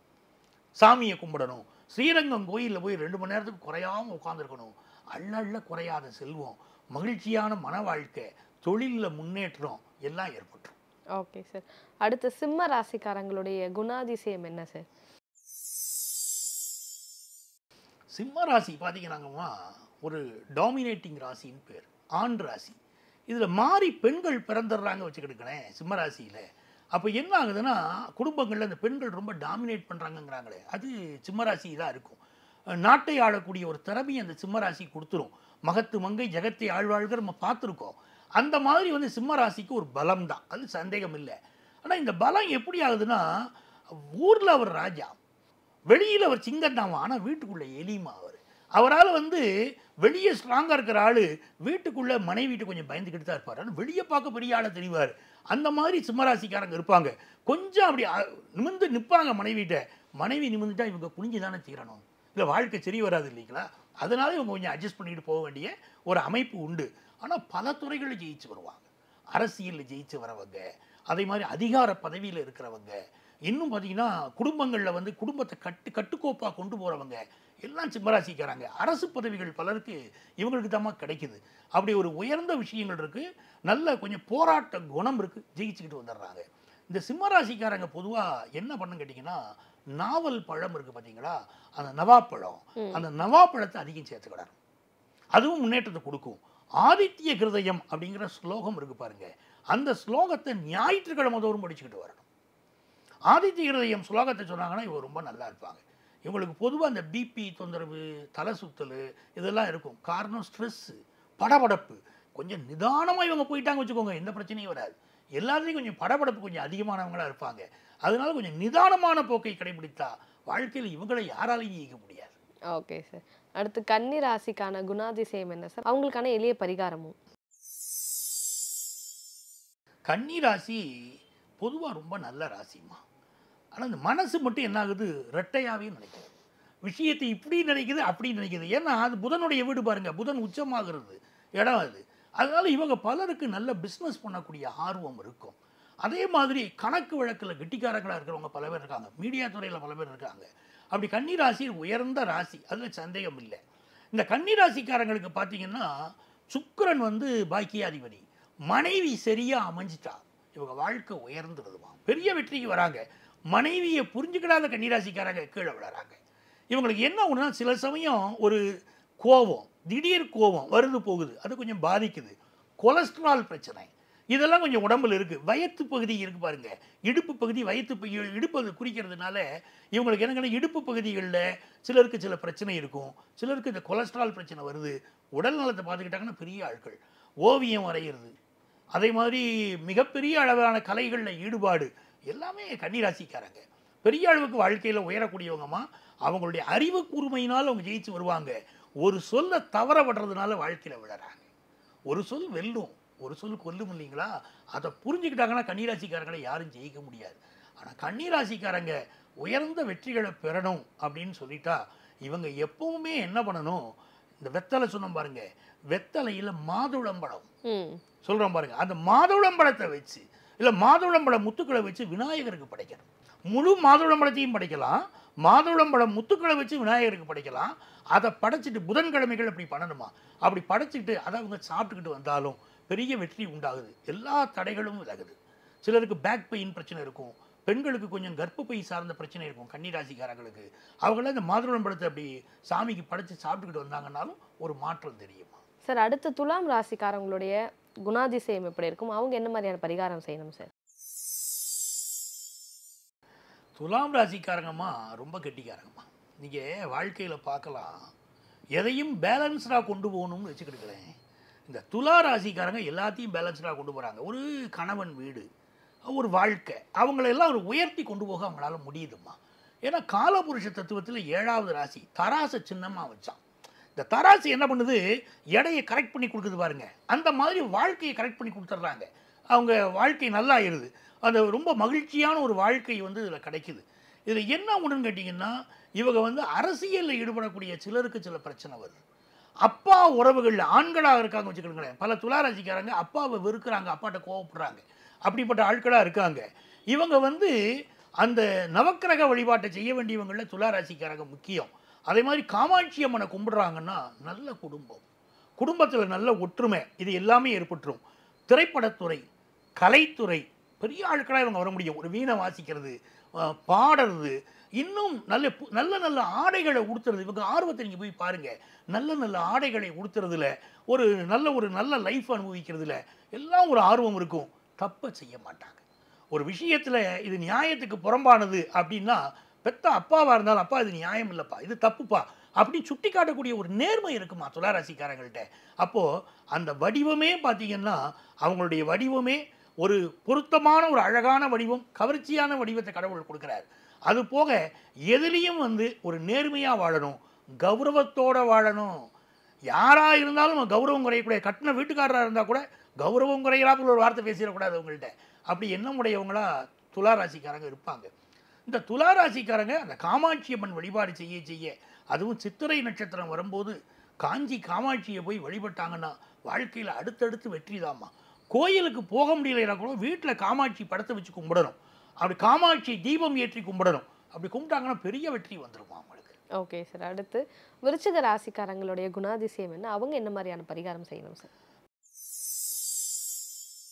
சாமியை கும்பிடணும் ஸ்ரீரங்கம் கோயிலில் போய் ரெண்டு மணி நேரத்துக்கு குறையாம உட்காந்துருக்கணும் அள்ள அள்ள குறையாத செல்வம் மகிழ்ச்சியான மன வாழ்க்கை தொழிலில் முன்னேற்றம் எல்லாம் ஏற்பட்டுரும் ஓகே சார் அடுத்து சிம்ம ராசிக்காரங்களுடைய குணாதிசயம் என்ன சார் சிம்ம ராசி பார்த்தீங்கன்னாங்கம்மா ஒரு டாமினேட்டிங் ராசின்னு பேர் ஆண் ராசி இதில் மாறி பெண்கள் பிறந்துடுறாங்க வச்சுக்கிட்டுக்கிறேன் சிம்ம ராசியில் அப்போ என்ன ஆகுதுன்னா குடும்பங்களில் இந்த பெண்கள் ரொம்ப டாமினேட் பண்ணுறாங்கங்கிறாங்களே அது சிம்ம ராசி தான் இருக்கும் நாட்டை ஆளக்கூடிய ஒரு திறமையை அந்த சிம்ம ராசி கொடுத்துரும் மகத்து மங்கை ஜெகத்தை ஆழ்வாழ்கிற நம்ம பார்த்துருக்கோம் அந்த மாதிரி வந்து சிம்ம ராசிக்கு ஒரு பலம் தான் அது சந்தேகம் இல்லை ஆனால் இந்த பலம் எப்படி ஆகுதுன்னா ஊரில் அவர் ராஜா வெளியில் அவர் சிங்கம் தான் ஆனால் வீட்டுக்குள்ளே எலிமா அவர் அவரால் வந்து வெளியே ஸ்ட்ராங்காக இருக்கிற ஆள் வீட்டுக்குள்ளே மனைவிட்டு கொஞ்சம் பயந்துக்கிட்டு தான் இருப்பார் ஆனால் வெளியே பார்க்க பெரிய ஆளை தெரிவார் அந்த மாதிரி சிம்மராசிக்காரங்க இருப்பாங்க கொஞ்சம் அப்படி அ- நிமிர்ந்து நிற்பாங்க மனைவிட்ட மனைவி நிமிர்ந்துட்டா இவங்க குனிஞ்சு தானே தீரணும் இல்லை வாழ்க்கை சரி வராது இல்லைங்களா அதனால இவங்க கொஞ்சம் அட்ஜஸ்ட் பண்ணிட்டு போக வேண்டிய ஒரு அமைப்பு உண்டு ஆனால் பல துறைகளில் ஜெயிச்சு வருவாங்க அரசியலில் ஜெயிச்சு வரவங்க அதே மாதிரி அதிகார பதவியில் இருக்கிறவங்க இன்னும் பார்த்தீங்கன்னா குடும்பங்களில் வந்து குடும்பத்தை கட்டு கட்டுக்கோப்பாக கொண்டு போகிறவங்க எல்லாம் சிம்மராசிக்காராங்க அரசு பதவிகள் பலருக்கு இவங்களுக்கு தாம்மா கிடைக்குது அப்படி ஒரு உயர்ந்த விஷயங்கள் இருக்குது நல்ல கொஞ்சம் போராட்ட குணம் இருக்குது ஜெயிச்சுக்கிட்டு வந்துடுறாங்க இந்த சிம்ம ராசிக்காரங்க பொதுவாக என்ன பண்ணுன்னு கேட்டிங்கன்னா நாவல் பழம் இருக்குது பார்த்தீங்களா அந்த நவாப்பழம் அந்த நவாப்பழத்தை அதிகம் சேர்த்துக்கிடணும் அதுவும் முன்னேற்றத்தை கொடுக்கும் ஆதித்ய கிருதயம் அப்படிங்கிற ஸ்லோகம் இருக்கு பாருங்க அந்த ஸ்லோகத்தை ஞாயிற்றுக்கிழமை தோறும் படிச்சுக்கிட்டு வரணும் ஆதித்ய கிருதயம் ஸ்லோகத்தை சொன்னாங்கன்னா இவங்க ரொம்ப நல்லா இருப்பாங்க இவங்களுக்கு பொதுவாக அந்த பிபி தொந்தரவு தலை சுத்தல் இதெல்லாம் இருக்கும் காரணம் ஸ்ட்ரெஸ்ஸு படபடப்பு கொஞ்சம் நிதானமாக இவங்க போயிட்டாங்க வச்சுக்கோங்க எந்த பிரச்சனையும் வராது எல்லாத்துலேயும் கொஞ்சம் படபடப்பு கொஞ்சம் அதிகமானவங்களா இருப்பாங்க அதனால கொஞ்சம் நிதானமான போக்கை கடைபிடித்தா வாழ்க்கையில் இவங்களை யாராலையும் ஜெயிக்க முடியாது ஓகே சார் அடுத்து கன்னி ராசிக்கான குணாதிசயம் என்ன சார் அவங்களுக்கான எளிய பரிகாரமும் கன்னி ராசி பொதுவாக ரொம்ப நல்ல ராசிம்மா ஆனால் இந்த மனசு மட்டும் என்ன ஆகுது ரெட்டையாகவே நினைக்குது விஷயத்தை இப்படி நினைக்குது அப்படி நினைக்குது ஏன்னா அது புதனுடைய வீடு பாருங்க புதன் உச்சமாகிறது இடம் அது அதனால இவங்க பலருக்கு நல்ல பிஸ்னஸ் பண்ணக்கூடிய ஆர்வம் இருக்கும் அதே மாதிரி கணக்கு வழக்கில் கெட்டிக்காரங்களாக இருக்கிறவங்க பல பேர் இருக்காங்க மீடியா துறையில் பல பேர் இருக்காங்க அப்படி கன்னி ராசி உயர்ந்த ராசி அதில் சந்தேகம் இல்லை இந்த கன்னி ராசிக்காரங்களுக்கு பார்த்தீங்கன்னா சுக்கிரன் வந்து பாக்கியாதிபதி மனைவி சரியா அமைஞ்சிட்டா இவங்க வாழ்க்கை உயர்ந்துடுதுமா பெரிய வெற்றிக்கு வராங்க மனைவியை புரிஞ்சுக்கிடாத கன்னிராசிக்காரங்க கீழே விழறாங்க இவங்களுக்கு என்ன ஒன்றுனா சில சமயம் ஒரு கோபம் திடீர் கோபம் வருது போகுது அது கொஞ்சம் பாதிக்குது கொலஸ்ட்ரால் பிரச்சனை இதெல்லாம் கொஞ்சம் உடம்புல இருக்குது வயத்து பகுதி இருக்கு பாருங்க இடுப்பு பகுதி வயத்து பகுதி இடுப்பு அது குறிக்கிறதுனால இவங்களுக்கு என்னங்கன்னா இடுப்பு பகுதிகளில் சிலருக்கு சில பிரச்சனை இருக்கும் சிலருக்கு இந்த கொலஸ்ட்ரால் பிரச்சனை வருது உடல் நலத்தை பார்த்துக்கிட்டாங்கன்னா பெரிய ஆட்கள் ஓவியம் வரைகிறது அதே மாதிரி மிகப்பெரிய அளவிலான கலைகளில் ஈடுபாடு எல்லாமே கன்னிராசிக்காரங்க பெரிய அளவுக்கு வாழ்க்கையில் உயரக்கூடியவங்கம்மா அவங்களுடைய அறிவு கூர்மையினால் அவங்க ஜெயிச்சு வருவாங்க ஒரு சொல்லை தவற விடுறதுனால வாழ்க்கையில் விழறாங்க ஒரு சொல் வெல்லும் ஒரு சொல் கொல்லும் இல்லைங்களா அதை புரிஞ்சுக்கிட்டாங்கன்னா கன்னிராசிக்காரங்களை யாரும் ஜெயிக்க முடியாது ஆனால் கன்னிராசிக்காரங்க உயர்ந்த வெற்றிகளை பெறணும் அப்படின்னு சொல்லிட்டா இவங்க எப்பவுமே என்ன பண்ணணும் இந்த வெத்தலை சொன்னோம் பாருங்க வெத்தலையில் மாதுளம்பழம் ம் சொல்கிறோம் பாருங்க அந்த மாதுளம்பழத்தை வச்சு இல்லை மாதுளம்பழ முத்துக்களை வச்சு விநாயகருக்கு படைக்கணும் முழு மாதுளம்பழத்தையும் படைக்கலாம் மாதுளம்பழம் முத்துக்களை வச்சு விநாயகருக்கு படைக்கலாம் அதை படைச்சிட்டு புதன்கிழமைகள் அப்படி பண்ணணுமா அப்படி படைச்சிட்டு அதை அவங்க சாப்பிட்டுக்கிட்டு வந்தாலும் பெரிய வெற்றி உண்டாகுது எல்லா தடைகளும் விலகுது சிலருக்கு பேக் பெயின் பிரச்சனை இருக்கும் பெண்களுக்கு கொஞ்சம் கர்ப்பப்பை சார்ந்த பிரச்சனை இருக்கும் கன்னிராசிக்காரங்களுக்கு அவங்கள இந்த மாதுளம்பழத்தை அப்படி சாமிக்கு படைச்சு சாப்பிட்டுக்கிட்டு வந்தாங்கன்னாலும் ஒரு மாற்றம் தெரியுமா சார் அடுத்து துலாம் ராசிக்காரங்களுடைய குணாதிசயம் எப்படி இருக்கும் அவங்க என்ன மாதிரியான பரிகாரம் செய்யணும் சார் துலாம் ராசிக்காரங்கம்மா ரொம்ப கெட்டிக்காரங்கம்மா நீங்கள் வாழ்க்கையில் பார்க்கலாம் எதையும் பேலன்ஸ்டாக கொண்டு போகணும்னு வச்சுக்கிட்டுக்கிறேன் இந்த துலா ராசிக்காரங்க எல்லாத்தையும் பேலன்ஸ்டாக கொண்டு போகிறாங்க ஒரு கணவன் வீடு ஒரு வாழ்க்கை அவங்களெல்லாம் ஒரு உயர்த்தி கொண்டு போக அவங்களால முடியுதும்மா ஏன்னா காலபுருஷ தத்துவத்தில் ஏழாவது ராசி தராசை சின்னமாக வச்சான் இந்த தராசு என்ன பண்ணுது எடையை கரெக்ட் பண்ணி கொடுக்குது பாருங்க அந்த மாதிரி வாழ்க்கையை கரெக்ட் பண்ணி கொடுத்துட்றாங்க அவங்க வாழ்க்கை நல்லா ஆயிடுது அந்த ரொம்ப மகிழ்ச்சியான ஒரு வாழ்க்கை வந்து இதில் கிடைக்குது இதில் என்ன ஒன்றுன்னு கேட்டிங்கன்னா இவங்க வந்து அரசியலில் ஈடுபடக்கூடிய சிலருக்கு சில பிரச்சனை வருது அப்பா உறவுகளில் ஆண்களாக இருக்காங்க வச்சுக்கோங்களேன் பல துளாராசிக்காரங்க அப்பாவை வெறுக்கிறாங்க அப்பாட்ட கோவப்படுறாங்க அப்படிப்பட்ட ஆட்களாக இருக்காங்க இவங்க வந்து அந்த நவக்கிரக வழிபாட்டை செய்ய வேண்டியவங்களில் துளாராசிக்காரங்க முக்கியம் அதே மாதிரி காமாட்சி அம்மனை கும்பிடுறாங்கன்னா நல்ல குடும்பம் குடும்பத்தில் நல்ல ஒற்றுமை இது எல்லாமே ஏற்பட்டுரும் திரைப்படத்துறை கலைத்துறை பெரிய ஆட்களாக இவங்க வர முடியும் ஒரு வீணை வாசிக்கிறது அஹ், பாடுறது இன்னும் நல்ல பு- நல்ல நல்ல ஆடைகளை உடுத்துறது இவங்க ஆர்வத்தை நீங்கள் போய் பாருங்கள் நல்ல நல்ல ஆடைகளை உடுத்துறதுல ஒரு நல்ல ஒரு நல்ல லைஃப் அனுபவிக்கிறதுல எல்லாம் ஒரு ஆர்வம் இருக்கும் தப்பை செய்ய மாட்டாங்க ஒரு விஷயத்தில் இது நியாயத்துக்கு புறம்பானது அப்படின்னா பெத்த அப்பாவாக இருந்தாலும் அப்பா இது நியாயம் இல்லைப்பா இது தப்புப்பா அப்படி சுட்டி காட்டக்கூடிய ஒரு நேர்மை இருக்குமா துளாராசிக்காரங்கள்ட்ட அப்போது அந்த வடிவமே பார்த்தீங்கன்னா அவங்களுடைய வடிவமே ஒரு பொருத்தமான ஒரு அழகான வடிவம் கவர்ச்சியான வடிவத்தை கடவுள் கொடுக்குறாரு அது போக எதுலேயும் வந்து ஒரு நேர்மையாக வாழணும் கௌரவத்தோட வாழணும் யாராக இருந்தாலும் நம்ம கௌரவம் குறையக்கூடிய கட்டின வீட்டுக்காரராக இருந்தால் கூட கௌரவம் குறையிறாப்புல ஒரு வார்த்தை பேசிடக்கூடாது அவங்கள்ட்ட அப்படி எண்ணமுடையவங்களா துளாராசிக்காரங்க இருப்பாங்க இந்த துளாராசிக்காரங்க அந்த காமாட்சி அம்மன் வழிபாடு செய்ய செய்ய அதுவும் சித்திரை நட்சத்திரம் வரும்போது காஞ்சி காமாட்சியை போய் வழிபட்டாங்கன்னா வாழ்க்கையில் அடுத்தடுத்து வெற்றி தாம்மா கோயிலுக்கு போக முடியலைன்னா கூட வீட்டில் காமாட்சி படத்தை வச்சு கும்பிடணும் அப்படி காமாட்சி தீபம் ஏற்றி கும்பிடணும் அப்படி கும்பிட்டாங்கன்னா பெரிய வெற்றி வந்துருமா அவங்களுக்கு ஓகே சார் அடுத்து விருச்சிக ராசிக்காரங்களுடைய குணாதிசயம் என்ன அவங்க என்ன மாதிரியான பரிகாரம் செய்யணும் சார்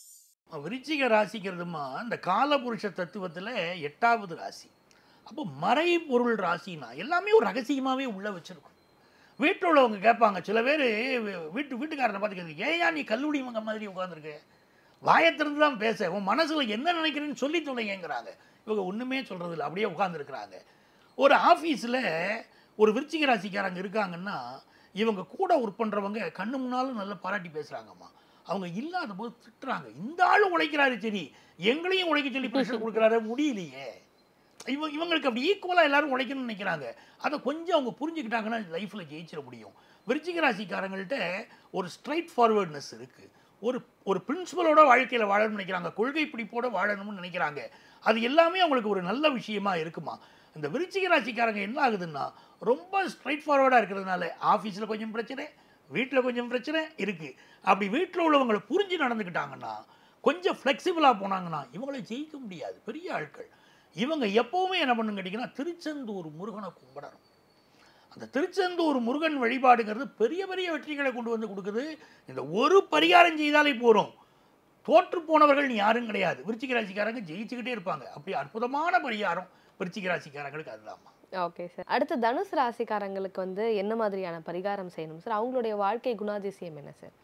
விருச்சிக ராசிங்கிறதுமா இந்த காலபுருஷ தத்துவத்தில் எட்டாவது ராசி அப்போ மறைபொருள் ராசினா எல்லாமே ஒரு ரகசியமாகவே உள்ளே வச்சுருக்கும் வீட்டில் உள்ளவங்க கேட்பாங்க சில பேர் வீட்டு வீட்டுக்காரனை பார்த்து கேட்குது ஏயா நீ கல்லூரி மங்க மாதிரி உட்காந்துருக்க வாயத்திறந்து தான் பேச உன் மனசில் என்ன நினைக்கிறேன்னு சொல்லி தொலைங்கிறாங்க இவங்க ஒன்றுமே சொல்கிறது இல்லை அப்படியே உட்காந்துருக்குறாங்க ஒரு ஆஃபீஸில் ஒரு விருச்சிக ராசிக்காரங்க இருக்காங்கன்னா இவங்க கூட ஒர்க் பண்ணுறவங்க கண்ணு முன்னாலும் நல்லா பாராட்டி பேசுகிறாங்கம்மா அவங்க இல்லாத போது திட்டுறாங்க இந்த ஆளும் உழைக்கிறாரு சரி எங்களையும் உழைக்க சொல்லி ப்ரெஷர் கொடுக்குறாரு முடியலையே இவங்க இவங்களுக்கு அப்படி ஈக்குவலாக எல்லாரும் உழைக்கணும்னு நினைக்கிறாங்க அதை கொஞ்சம் அவங்க புரிஞ்சுக்கிட்டாங்கன்னா லைஃப்பில் ஜெயிச்சிட முடியும் விருச்சிக ராசிக்காரங்கள்ட்ட ஒரு ஸ்ட்ரைட் ஃபார்வர்ட்னஸ் இருக்குது ஒரு ஒரு பிரின்சிபலோட வாழ்க்கையில் வாழணும்னு நினைக்கிறாங்க கொள்கை பிடிப்போட வாழணும்னு நினைக்கிறாங்க அது எல்லாமே அவங்களுக்கு ஒரு நல்ல விஷயமா இருக்குமா இந்த விருச்சிக ராசிக்காரங்க என்ன ஆகுதுன்னா ரொம்ப ஸ்ட்ரைட் ஃபார்வர்டாக இருக்கிறதுனால ஆஃபீஸில் கொஞ்சம் பிரச்சனை வீட்டில் கொஞ்சம் பிரச்சனை இருக்குது அப்படி வீட்டில் உள்ளவங்களை புரிஞ்சு நடந்துக்கிட்டாங்கன்னா கொஞ்சம் ஃப்ளெக்சிபிளாக போனாங்கன்னா இவங்களை ஜெயிக்க முடியாது பெரிய ஆட்கள் இவங்க எப்போவுமே என்ன பண்ணுன்னு கேட்டிங்கன்னா திருச்செந்தூர் முருகனை கும்பிடணும் அந்த திருச்செந்தூர் முருகன் வழிபாடுங்கிறது பெரிய பெரிய வெற்றிகளை கொண்டு வந்து கொடுக்குது இந்த ஒரு பரிகாரம் செய்தாலே போகிறோம் தோற்று போனவர்கள் யாரும் கிடையாது விருச்சிக ராசிக்காரங்க ஜெயிச்சுக்கிட்டே இருப்பாங்க அப்படி அற்புதமான பரிகாரம் விருச்சிக ராசிக்காரங்களுக்கு அதுதான்மா ஓகே சார் அடுத்து தனுசு ராசிக்காரங்களுக்கு வந்து என்ன மாதிரியான பரிகாரம் செய்யணும் சார் அவங்களுடைய வாழ்க்கை குணாதிசயம் என்ன சார்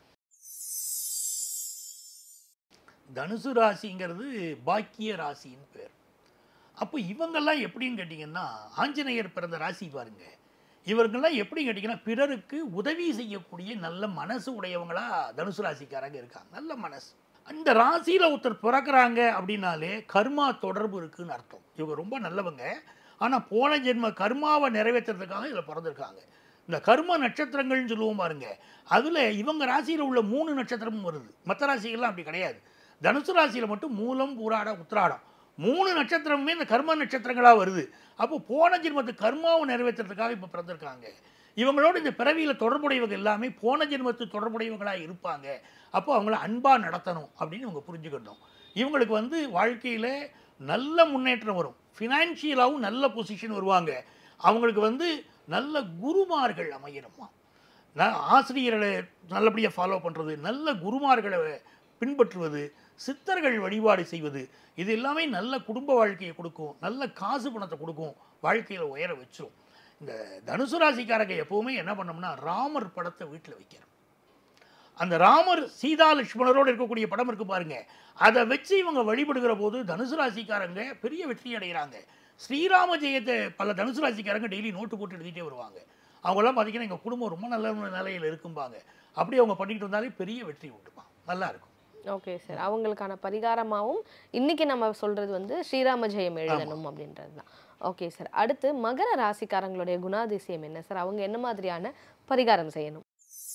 தனுசு ராசிங்கிறது பாக்கிய ராசின்னு பேர் அப்போ இவங்கெல்லாம் எப்படின்னு கேட்டிங்கன்னா ஆஞ்சநேயர் பிறந்த ராசி பாருங்க இவர்கள்லாம் எப்படி கேட்டிங்கன்னா பிறருக்கு உதவி செய்யக்கூடிய நல்ல மனசு உடையவங்களா தனுசு ராசிக்காரங்க இருக்காங்க நல்ல மனசு அந்த ராசியில் ஒருத்தர் பிறக்கிறாங்க அப்படின்னாலே கர்மா தொடர்பு இருக்குன்னு அர்த்தம் இவங்க ரொம்ப நல்லவங்க ஆனால் போன ஜென்ம கர்மாவை நிறைவேற்றுறதுக்காக இதில் பிறந்திருக்காங்க இந்த கர்ம நட்சத்திரங்கள்னு சொல்லுவோம் பாருங்க அதில் இவங்க ராசியில் உள்ள மூணு நட்சத்திரமும் வருது மற்ற ராசிகள்லாம் அப்படி கிடையாது தனுசு ராசியில் மட்டும் மூலம் பூராட உத்திராடம் மூணு நட்சத்திரமுமே இந்த கர்ம நட்சத்திரங்களாக வருது அப்போ போன ஜென்மத்து கர்மாவை நிறைவேற்றுறதுக்காக இப்போ பிறந்திருக்காங்க இவங்களோட இந்த பிறவியில் தொடர்புடையவங்க எல்லாமே போன ஜென்மத்து தொடர்புடையவங்களாக இருப்பாங்க அப்போ அவங்கள அன்பாக நடத்தணும் அப்படின்னு இவங்க புரிஞ்சுக்கணும் இவங்களுக்கு வந்து வாழ்க்கையில் நல்ல முன்னேற்றம் வரும் ஃபினான்ஷியலாகவும் நல்ல பொசிஷன் வருவாங்க அவங்களுக்கு வந்து நல்ல குருமார்கள் அமையணுமா நான் ஆசிரியர்களை நல்லபடியாக ஃபாலோ பண்ணுறது நல்ல குருமார்களை பின்பற்றுவது சித்தர்கள் வழிபாடு செய்வது இது எல்லாமே நல்ல குடும்ப வாழ்க்கையை கொடுக்கும் நல்ல காசு பணத்தை கொடுக்கும் வாழ்க்கையில் உயர வச்சிரும் இந்த தனுசு ராசிக்காரங்க எப்போவுமே என்ன பண்ணோம்னா ராமர் படத்தை வீட்டில் வைக்கிறோம் அந்த ராமர் சீதா லட்சுமணரோடு இருக்கக்கூடிய படம் இருக்கு பாருங்க அதை வச்சு இவங்க வழிபடுகிற போது தனுசு ராசிக்காரங்க பெரிய வெற்றி அடைகிறாங்க ஸ்ரீராம ஜெயத்தை பல தனுசு ராசிக்காரங்க டெய்லி நோட்டு போட்டு எழுதிட்டே வருவாங்க அவங்களாம் பார்த்தீங்கன்னா எங்கள் குடும்பம் ரொம்ப நல்ல நிலையில் இருக்கும்பாங்க அப்படி அவங்க பண்ணிக்கிட்டு வந்தாலே பெரிய வெற்றி உண்டுமா நல்லா இருக்கும் ஓகே சார் அவங்களுக்கான பரிகாரமாகவும் இன்னைக்கு நம்ம சொல்றது வந்து ஸ்ரீராம ஜெயம் எழுதணும் அப்படின்றது தான் ஓகே சார் அடுத்து மகர ராசிக்காரங்களுடைய குணாதிசயம் என்ன சார் அவங்க என்ன மாதிரியான பரிகாரம் செய்யணும்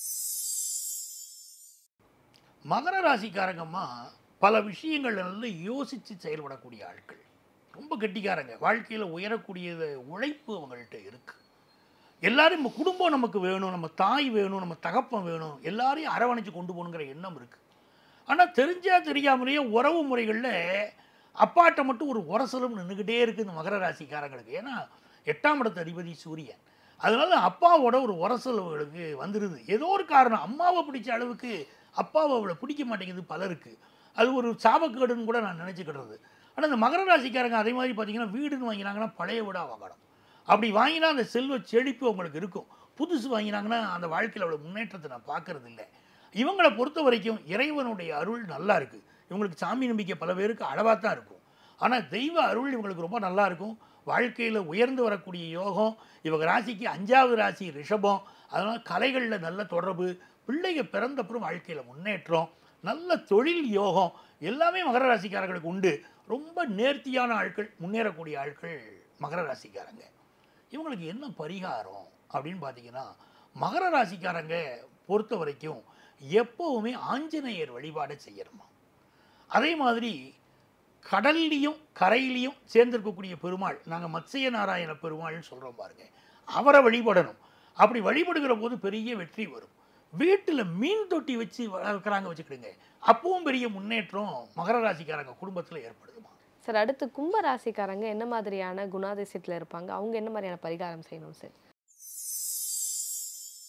மகர ராசிக்காரங்கம்மா பல விஷயங்கள் நல்லா யோசித்து செயல்படக்கூடிய ஆட்கள் ரொம்ப கெட்டிக்காரங்க வாழ்க்கையில் உயரக்கூடிய உழைப்பு அவங்கள்ட்ட இருக்கு எல்லாரும் நம்ம குடும்பம் நமக்கு வேணும் நம்ம தாய் வேணும் நம்ம தகப்பன் வேணும் எல்லாரையும் அரவணைச்சு கொண்டு போகணுங்கிற எண்ணம் இருக்குது ஆனால் தெரிஞ்சா தெரியாமலேயே உறவு முறைகளில் அப்பாட்ட மட்டும் ஒரு உரசலும் நின்றுக்கிட்டே இருக்குது இந்த மகர ராசிக்காரங்களுக்கு ஏன்னா எட்டாம் இடத்து அதிபதி சூரியன் அதனால அப்பாவோட ஒரு உரசல் அவங்களுக்கு வந்துடுது ஏதோ ஒரு காரணம் அம்மாவை பிடிச்ச அளவுக்கு அப்பாவை அவளை பிடிக்க மாட்டேங்குது பலருக்கு அது ஒரு சாபக்கேடுன்னு கூட நான் நினச்சிக்கிடுறது ஆனால் இந்த மகர ராசிக்காரங்க அதே மாதிரி பார்த்தீங்கன்னா வீடுன்னு வாங்கினாங்கன்னா பழைய வீடாக வாங்கணும் அப்படி வாங்கினா அந்த செல்வ செழிப்பு அவங்களுக்கு இருக்கும் புதுசு வாங்கினாங்கன்னா அந்த வாழ்க்கையில் அவ்வளோ முன்னேற்றத்தை நான் பார்க்கறது இல்லை இவங்களை பொறுத்த வரைக்கும் இறைவனுடைய அருள் நல்லா இருக்குது இவங்களுக்கு சாமி நம்பிக்கை பல பேருக்கு அளவாக தான் இருக்கும் ஆனால் தெய்வ அருள் இவங்களுக்கு ரொம்ப நல்லா இருக்கும் வாழ்க்கையில் உயர்ந்து வரக்கூடிய யோகம் இவங்க ராசிக்கு அஞ்சாவது ராசி ரிஷபம் அதனால் கலைகளில் நல்ல தொடர்பு பிள்ளைங்க பிறந்தப்புறம் வாழ்க்கையில் முன்னேற்றம் நல்ல தொழில் யோகம் எல்லாமே மகர ராசிக்காரர்களுக்கு உண்டு ரொம்ப நேர்த்தியான ஆட்கள் முன்னேறக்கூடிய ஆட்கள் மகர ராசிக்காரங்க இவங்களுக்கு என்ன பரிகாரம் அப்படின்னு பார்த்தீங்கன்னா மகர ராசிக்காரங்க பொறுத்த வரைக்கும் எப்போவுமே ஆஞ்சநேயர் வழிபாடு செய்யணுமா அதே மாதிரி கடல்லையும் கரையிலையும் சேர்ந்திருக்கக்கூடிய பெருமாள் நாங்கள் மத்ஸ்ய நாராயண பெருமாள்னு சொல்கிறோம் பாருங்க அவரை வழிபடணும் அப்படி வழிபடுகிற போது பெரிய வெற்றி வரும் வீட்டில் மீன் தொட்டி வச்சு வளர்க்குறாங்க வச்சுக்கிடுங்க அப்பவும் பெரிய முன்னேற்றம் மகர ராசிக்காரங்க குடும்பத்தில் ஏற்படுதுமா சார் அடுத்து கும்ப ராசிக்காரங்க என்ன மாதிரியான குணாதிசயத்துல இருப்பாங்க அவங்க என்ன மாதிரியான பரிகாரம் செய்யணும் சார்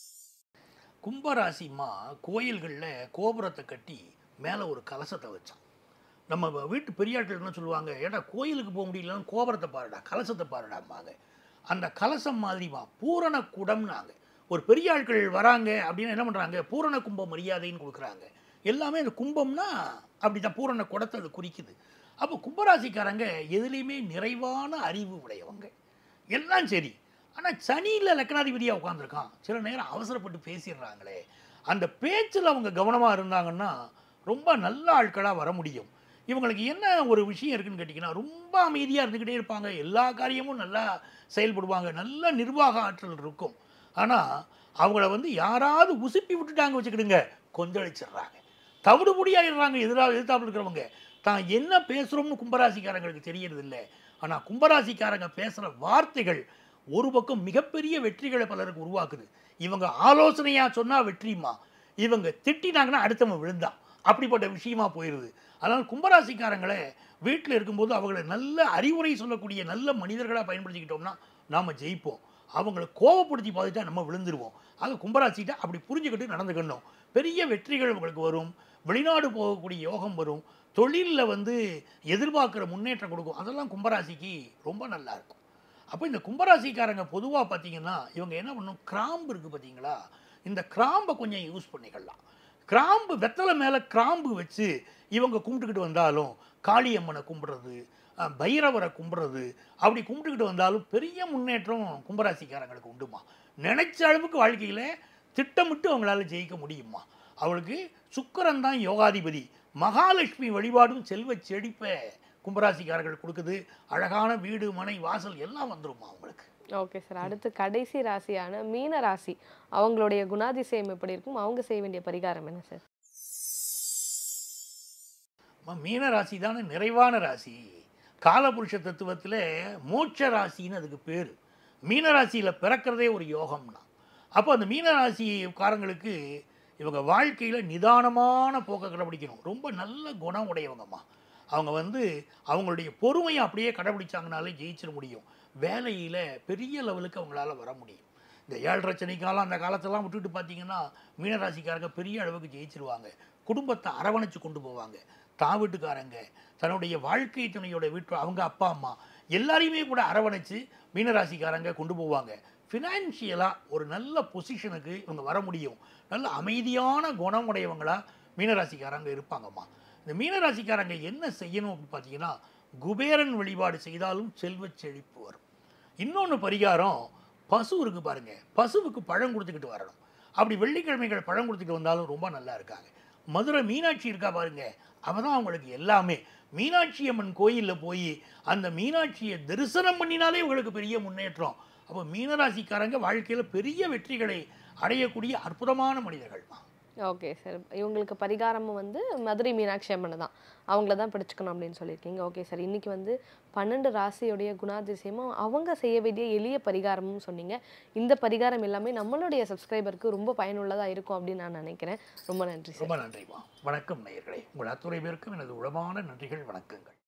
கும்பராசிமா கோயில்களில் கோபுரத்தை கட்டி மேலே ஒரு கலசத்தை வச்சான் நம்ம வ- வீட்டு பெரியாட்கள் என்ன சொல்லுவாங்க ஏடா கோயிலுக்கு போக முடியலன்னு கோபுரத்தை பாருடா கலசத்தை பாருடாம்பாங்க அந்த கலசம் மாதிரிமா பூரண குடம்னாங்க ஒரு பெரிய ஆட்கள் வராங்க அப்படின்னு என்ன பண்ணுறாங்க பூரண கும்ப மரியாதைன்னு கொடுக்குறாங்க எல்லாமே அந்த கும்பம்னா அப்படி தான் பூரண குடத்தை அது குறிக்குது அப்போ கும்பராசிக்காரங்க எதுலேயுமே நிறைவான அறிவு உடையவங்க எல்லாம் சரி ஆனால் சனியில் லக்னாதிபதியாக உட்காந்துருக்கான் சில நேரம் அவசரப்பட்டு பேசிடுறாங்களே அந்த பேச்சில் அவங்க கவனமாக இருந்தாங்கன்னா ரொம்ப நல்ல ஆட்களாக வர முடியும் இவங்களுக்கு என்ன ஒரு விஷயம் இருக்குன்னு கேட்டிங்கன்னா ரொம்ப அமைதியாக இருந்துக்கிட்டே இருப்பாங்க எல்லா காரியமும் நல்லா செயல்படுவாங்க நல்ல நிர்வாக ஆற்றல் இருக்கும் ஆனால் அவங்கள வந்து யாராவது உசுப்பி விட்டுட்டாங்க வச்சுக்கிடுங்க கொந்தளிச்சிடுறாங்க தவிடுபொடியாயிடுறாங்க எதிராக எதிர்த்தாப்புல இருக்கிறவங்க தான் என்ன பேசுகிறோம்னு கும்பராசிக்காரங்களுக்கு தெரியறதில்ல ஆனால் கும்பராசிக்காரங்க பேசுகிற வார்த்தைகள் ஒரு பக்கம் மிகப்பெரிய வெற்றிகளை பலருக்கு உருவாக்குது இவங்க ஆலோசனையாக சொன்னால் வெற்றிமா இவங்க திட்டினாங்கன்னா அடுத்தவன் விழுந்தான் அப்படிப்பட்ட விஷயமா போயிடுது அதனால் கும்பராசிக்காரங்களை வீட்டில் இருக்கும்போது அவங்களை நல்ல அறிவுரை சொல்லக்கூடிய நல்ல மனிதர்களாக பயன்படுத்திக்கிட்டோம்னா நாம் ஜெயிப்போம் அவங்கள கோவப்படுத்தி பார்த்துட்டா நம்ம விழுந்துருவோம் ஆக கும்பராசிட்ட அப்படி புரிஞ்சுக்கிட்டு நடந்துக்கணும் பெரிய வெற்றிகள் உங்களுக்கு வரும் வெளிநாடு போகக்கூடிய யோகம் வரும் தொழிலில் வந்து எதிர்பார்க்குற முன்னேற்றம் கொடுக்கும் அதெல்லாம் கும்பராசிக்கு ரொம்ப நல்லா இருக்கும் அப்போ இந்த கும்பராசிக்காரங்க பொதுவாக பார்த்தீங்கன்னா இவங்க என்ன பண்ணும் கிராம்பு இருக்குது பார்த்தீங்களா இந்த கிராம்பை கொஞ்சம் யூஸ் பண்ணிக்கலாம் கிராம்பு வெத்தலை மேலே கிராம்பு வச்சு இவங்க கும்பிட்டுக்கிட்டு வந்தாலும் காளியம்மனை கும்பிட்றது அஹ், பைரவரை கும்பிட்றது அப்படி கும்பிட்டுக்கிட்டு வந்தாலும் பெரிய முன்னேற்றம் கும்பராசிக்காரங்களுக்கு உண்டுமா நினைச்ச அளவுக்கு வாழ்க்கையில் திட்டமிட்டு அவங்களால ஜெயிக்க முடியுமா அவளுக்கு சுக்கிரன் தான் யோகாதிபதி மகாலட்சுமி வழிபாடும் செல்வ செழிப்பை கும்பராசிக்காரர்கள் கொடுக்குது அழகான வீடு மனை வாசல் எல்லாம் வந்துருமா அவங்களுக்கு ஓகே சார் அடுத்து கடைசி ராசியான மீன ராசி அவங்களுடைய குணாதிசயம் எப்படி இருக்கும் அவங்க செய்ய வேண்டிய பரிகாரம் என்ன சார் அம்மா, மீன ராசி தானே நிறைவான ராசி காலபுருஷ தத்துவத்தில் மோட்ச ராசின்னு அதுக்கு பேர் மீன ராசியில் பிறக்கிறதே ஒரு யோகம்னா அப்போ அந்த மீன ராசிக்காரங்களுக்கு இவங்க வாழ்க்கையில் நிதானமான போக்கை கடைபிடிக்கணும் ரொம்ப நல்ல குணம் உடையவங்கம்மா அவங்க வந்து அவங்களுடைய பொறுமையை அப்படியே கடைபிடிச்சாங்கனாலே ஜெயிச்சிட முடியும் வேலையில் பெரிய லெவலுக்கு அவங்களால வர முடியும் இந்த ஏழரை சனி காலம் அந்த காலத்தெல்லாம் விட்டுட்டு பார்த்தீங்கன்னா மீனராசிக்காரங்க பெரிய அளவுக்கு ஜெயிச்சிருவாங்க குடும்பத்தை அரவணைச்சு கொண்டு போவாங்க தான் வீட்டுக்காரங்க தன்னுடைய வாழ்க்கை துணையோட வீட்டு அவங்க அப்பா அம்மா எல்லாரையுமே கூட அரவணைச்சு மீனராசிக்காரங்க கொண்டு போவாங்க ஃபினான்ஷியலாக ஒரு நல்ல பொசிஷனுக்கு இவங்க வர முடியும் நல்ல அமைதியான குணமுடையவங்களா மீனராசிக்காரங்க இருப்பாங்கம்மா இந்த மீனராசிக்காரங்க என்ன செய்யணும் அப்படின்னு பார்த்தீங்கன்னா குபேரன் வழிபாடு செய்தாலும் செல்வச் செழிப்பு வரும் இன்னொன்று பரிகாரம் பசு இருக்கு பாருங்க பசுவுக்கு பழம் கொடுத்துக்கிட்டு வரணும் அப்படி வெள்ளிக்கிழமைகள் பழம் கொடுத்துட்டு வந்தாலும் ரொம்ப நல்லா இருக்காங்க மதுரை மீனாட்சி இருக்கா பாருங்க அவ தான் அவங்களுக்கு எல்லாமே மீனாட்சி அம்மன் கோயிலில் போய் அந்த மீனாட்சியை தரிசனம் பண்ணினாலே உங்களுக்கு பெரிய முன்னேற்றம் அப்போ மீனராசிக்காரங்க வாழ்க்கையில் பெரிய வெற்றிகளை அடையக்கூடிய அற்புதமான மனிதர்கள் தான் ஓகே சார் இவங்களுக்கு பரிகாரமும் வந்து மதுரை மீனாட்சி அம்மன் தான் அவங்கள தான் பிடிச்சிக்கணும் அப்படின்னு சொல்லியிருக்கீங்க ஓகே சார் இன்னைக்கு வந்து பன்னெண்டு ராசியுடைய குணாதிசயமும் அவங்க செய்ய வேண்டிய எளிய பரிகாரமும் சொன்னீங்க இந்த பரிகாரம் எல்லாமே நம்மளுடைய சப்ஸ்கிரைபருக்கு ரொம்ப பயனுள்ளதாக இருக்கும் அப்படின்னு நான் நினைக்கிறேன் ரொம்ப நன்றி சார் ரொம்ப நன்றிமா வணக்கம் நேயர்களே உங்கள் அத்துறை பேருக்கும் எனது உளமான நன்றிகள் வணக்கங்கள்